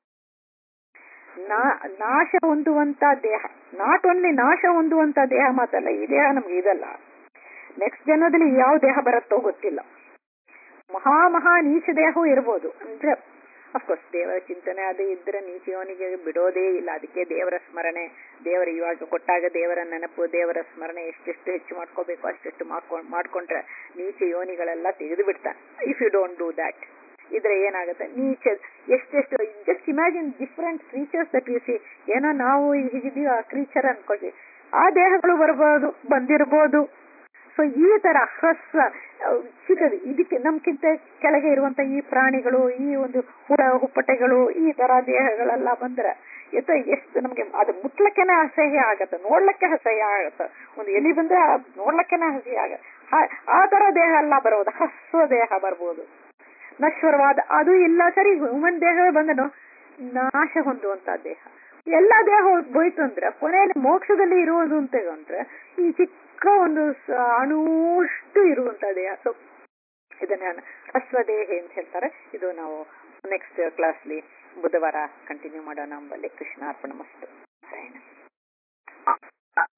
ನಾ- ನಾಶ ಹೊಂದುವಂತ ದೇಹ ನಾಟ್ ಓನ್ಲಿ ನಾಶ ಹೊಂದುವಂತ ದೇಹ ಮಾತಲ್ಲ ಈ ದೇಹ ನಮ್ಗೆ ಇದಲ್ಲ ನೆಕ್ಸ್ಟ್ ಜನ್ಮದಲ್ಲಿ ಯಾವ ದೇಹ ಬರುತ್ತೋ ಗೊತ್ತಿಲ್ಲ ಮಹಾ ಮಹಾ ನೀಚ ದೇಹವೂ ಇರ್ಬೋದು ಅಂದ್ರೆ ಅಫ್ಕೋರ್ಸ್ ದೇವರ ಚಿಂತನೆ ಅದು ಇದ್ರೆ ನೀಚ ಯೋನಿಗೆ ಬಿಡೋದೇ ಇಲ್ಲ ಅದಕ್ಕೆ ದೇವರ ಸ್ಮರಣೆ ದೇವರ ಇವಾಗ ಕೊಟ್ಟಾಗ ದೇವರ ನೆನಪು ದೇವರ ಸ್ಮರಣೆ ಎಷ್ಟೆಷ್ಟು ಹೆಚ್ಚು ಮಾಡ್ಕೋಬೇಕು ಅಷ್ಟೆಷ್ಟು ಮಾಡ್ಕೊಂಡ್ ಮಾಡ್ಕೊಂಡ್ರೆ ನೀಚ ಯೋನಿಗಳೆಲ್ಲ ತೆಗೆದು ಬಿಡ್ತಾನೆ if you don't do that ಇದ್ರೆ ಏನಾಗುತ್ತೆ ನೀಚ ಎಷ್ಟೆಷ್ಟು just imagine different creatures that you see ಏನೋ ನಾವು ಹೀಗಿದೀವಿ ಆ ಕ್ರೀಚರ್ ಅನ್ಕೊಳ್ತೀವಿ ಆ ದೇಹಗಳು ಬರ್ಬೋದು ಬಂದಿರ್ಬೋದು ಸೊ ಈ ತರ ಹ್ರಸ್ವ ಅಹ್, ಚಿಕ್ಕದು ಇದಕ್ಕೆ ನಮ್ಗಿಂತ ಕೆಳಗೆ ಇರುವಂತ ಈ ಪ್ರಾಣಿಗಳು ಈ ಒಂದು ಹುಳ ಹುಪ್ಪಟೆಗಳು ಈ ತರ ದೇಹಗಳೆಲ್ಲ ಬಂದ್ರೆ ಎತ್ತ ಎಷ್ಟು ನಮ್ಗೆ ಅದು ಮುಟ್ಲಕ್ಕೆನೆ ಅಸಹ್ಯ ಆಗತ್ತೆ ನೋಡ್ಲಿಕ್ಕೆ ಅಸಹ್ಯ ಆಗತ್ತೆ ಒಂದು ಎಲಿ ಬಂದ್ರೆ ಅದ್ ನೋಡ್ಲಿಕ್ಕೆನೆ ಅಸಹ್ಯ ಆಗತ್ತೆ ಆ- ಆ ತರ ದೇಹ ಎಲ್ಲ ಬರೋದು ಹಸ್ವ ದೇಹ ಬರ್ಬೋದು ನಶ್ವರವಾದ ಅದು ಇಲ್ಲ ಸರಿ ಹ್ಯೂಮನ್ ದೇಹವೇ ಬಂದನು ನಾಶ ಹೊಂದುವಂತ ದೇಹ ಎಲ್ಲ ದೇಹ ಹೋಯ್ತು ಅಂದ್ರೆ ಕೊನೆಯಲ್ಲಿ ಮೋಕ್ಷದಲ್ಲಿ ಇರುವುದು ಅಂತ ತಗೊಂಡ್ರೆ ಈ ಚಿಕ್ಕ ಒಂದು ಸ- ಅಣುಷ್ಟು ಇರುವಂತ ದೇಹ ಸೊ ಇದನ್ನ ಅಶ್ವದೇಹಿ ಅಂತ ಹೇಳ್ತಾರೆ ಇದು ನಾವು ನೆಕ್ಸ್ಟ್ ಕ್ಲಾಸ್ಲಿ ಬುಧವಾರ ಕಂಟಿನ್ಯೂ ಮಾಡೋಣ ಅಂಬಲ್ಲಿ ಕೃಷ್ಣ ಅರ್ಪಣ ಮಸ್ತು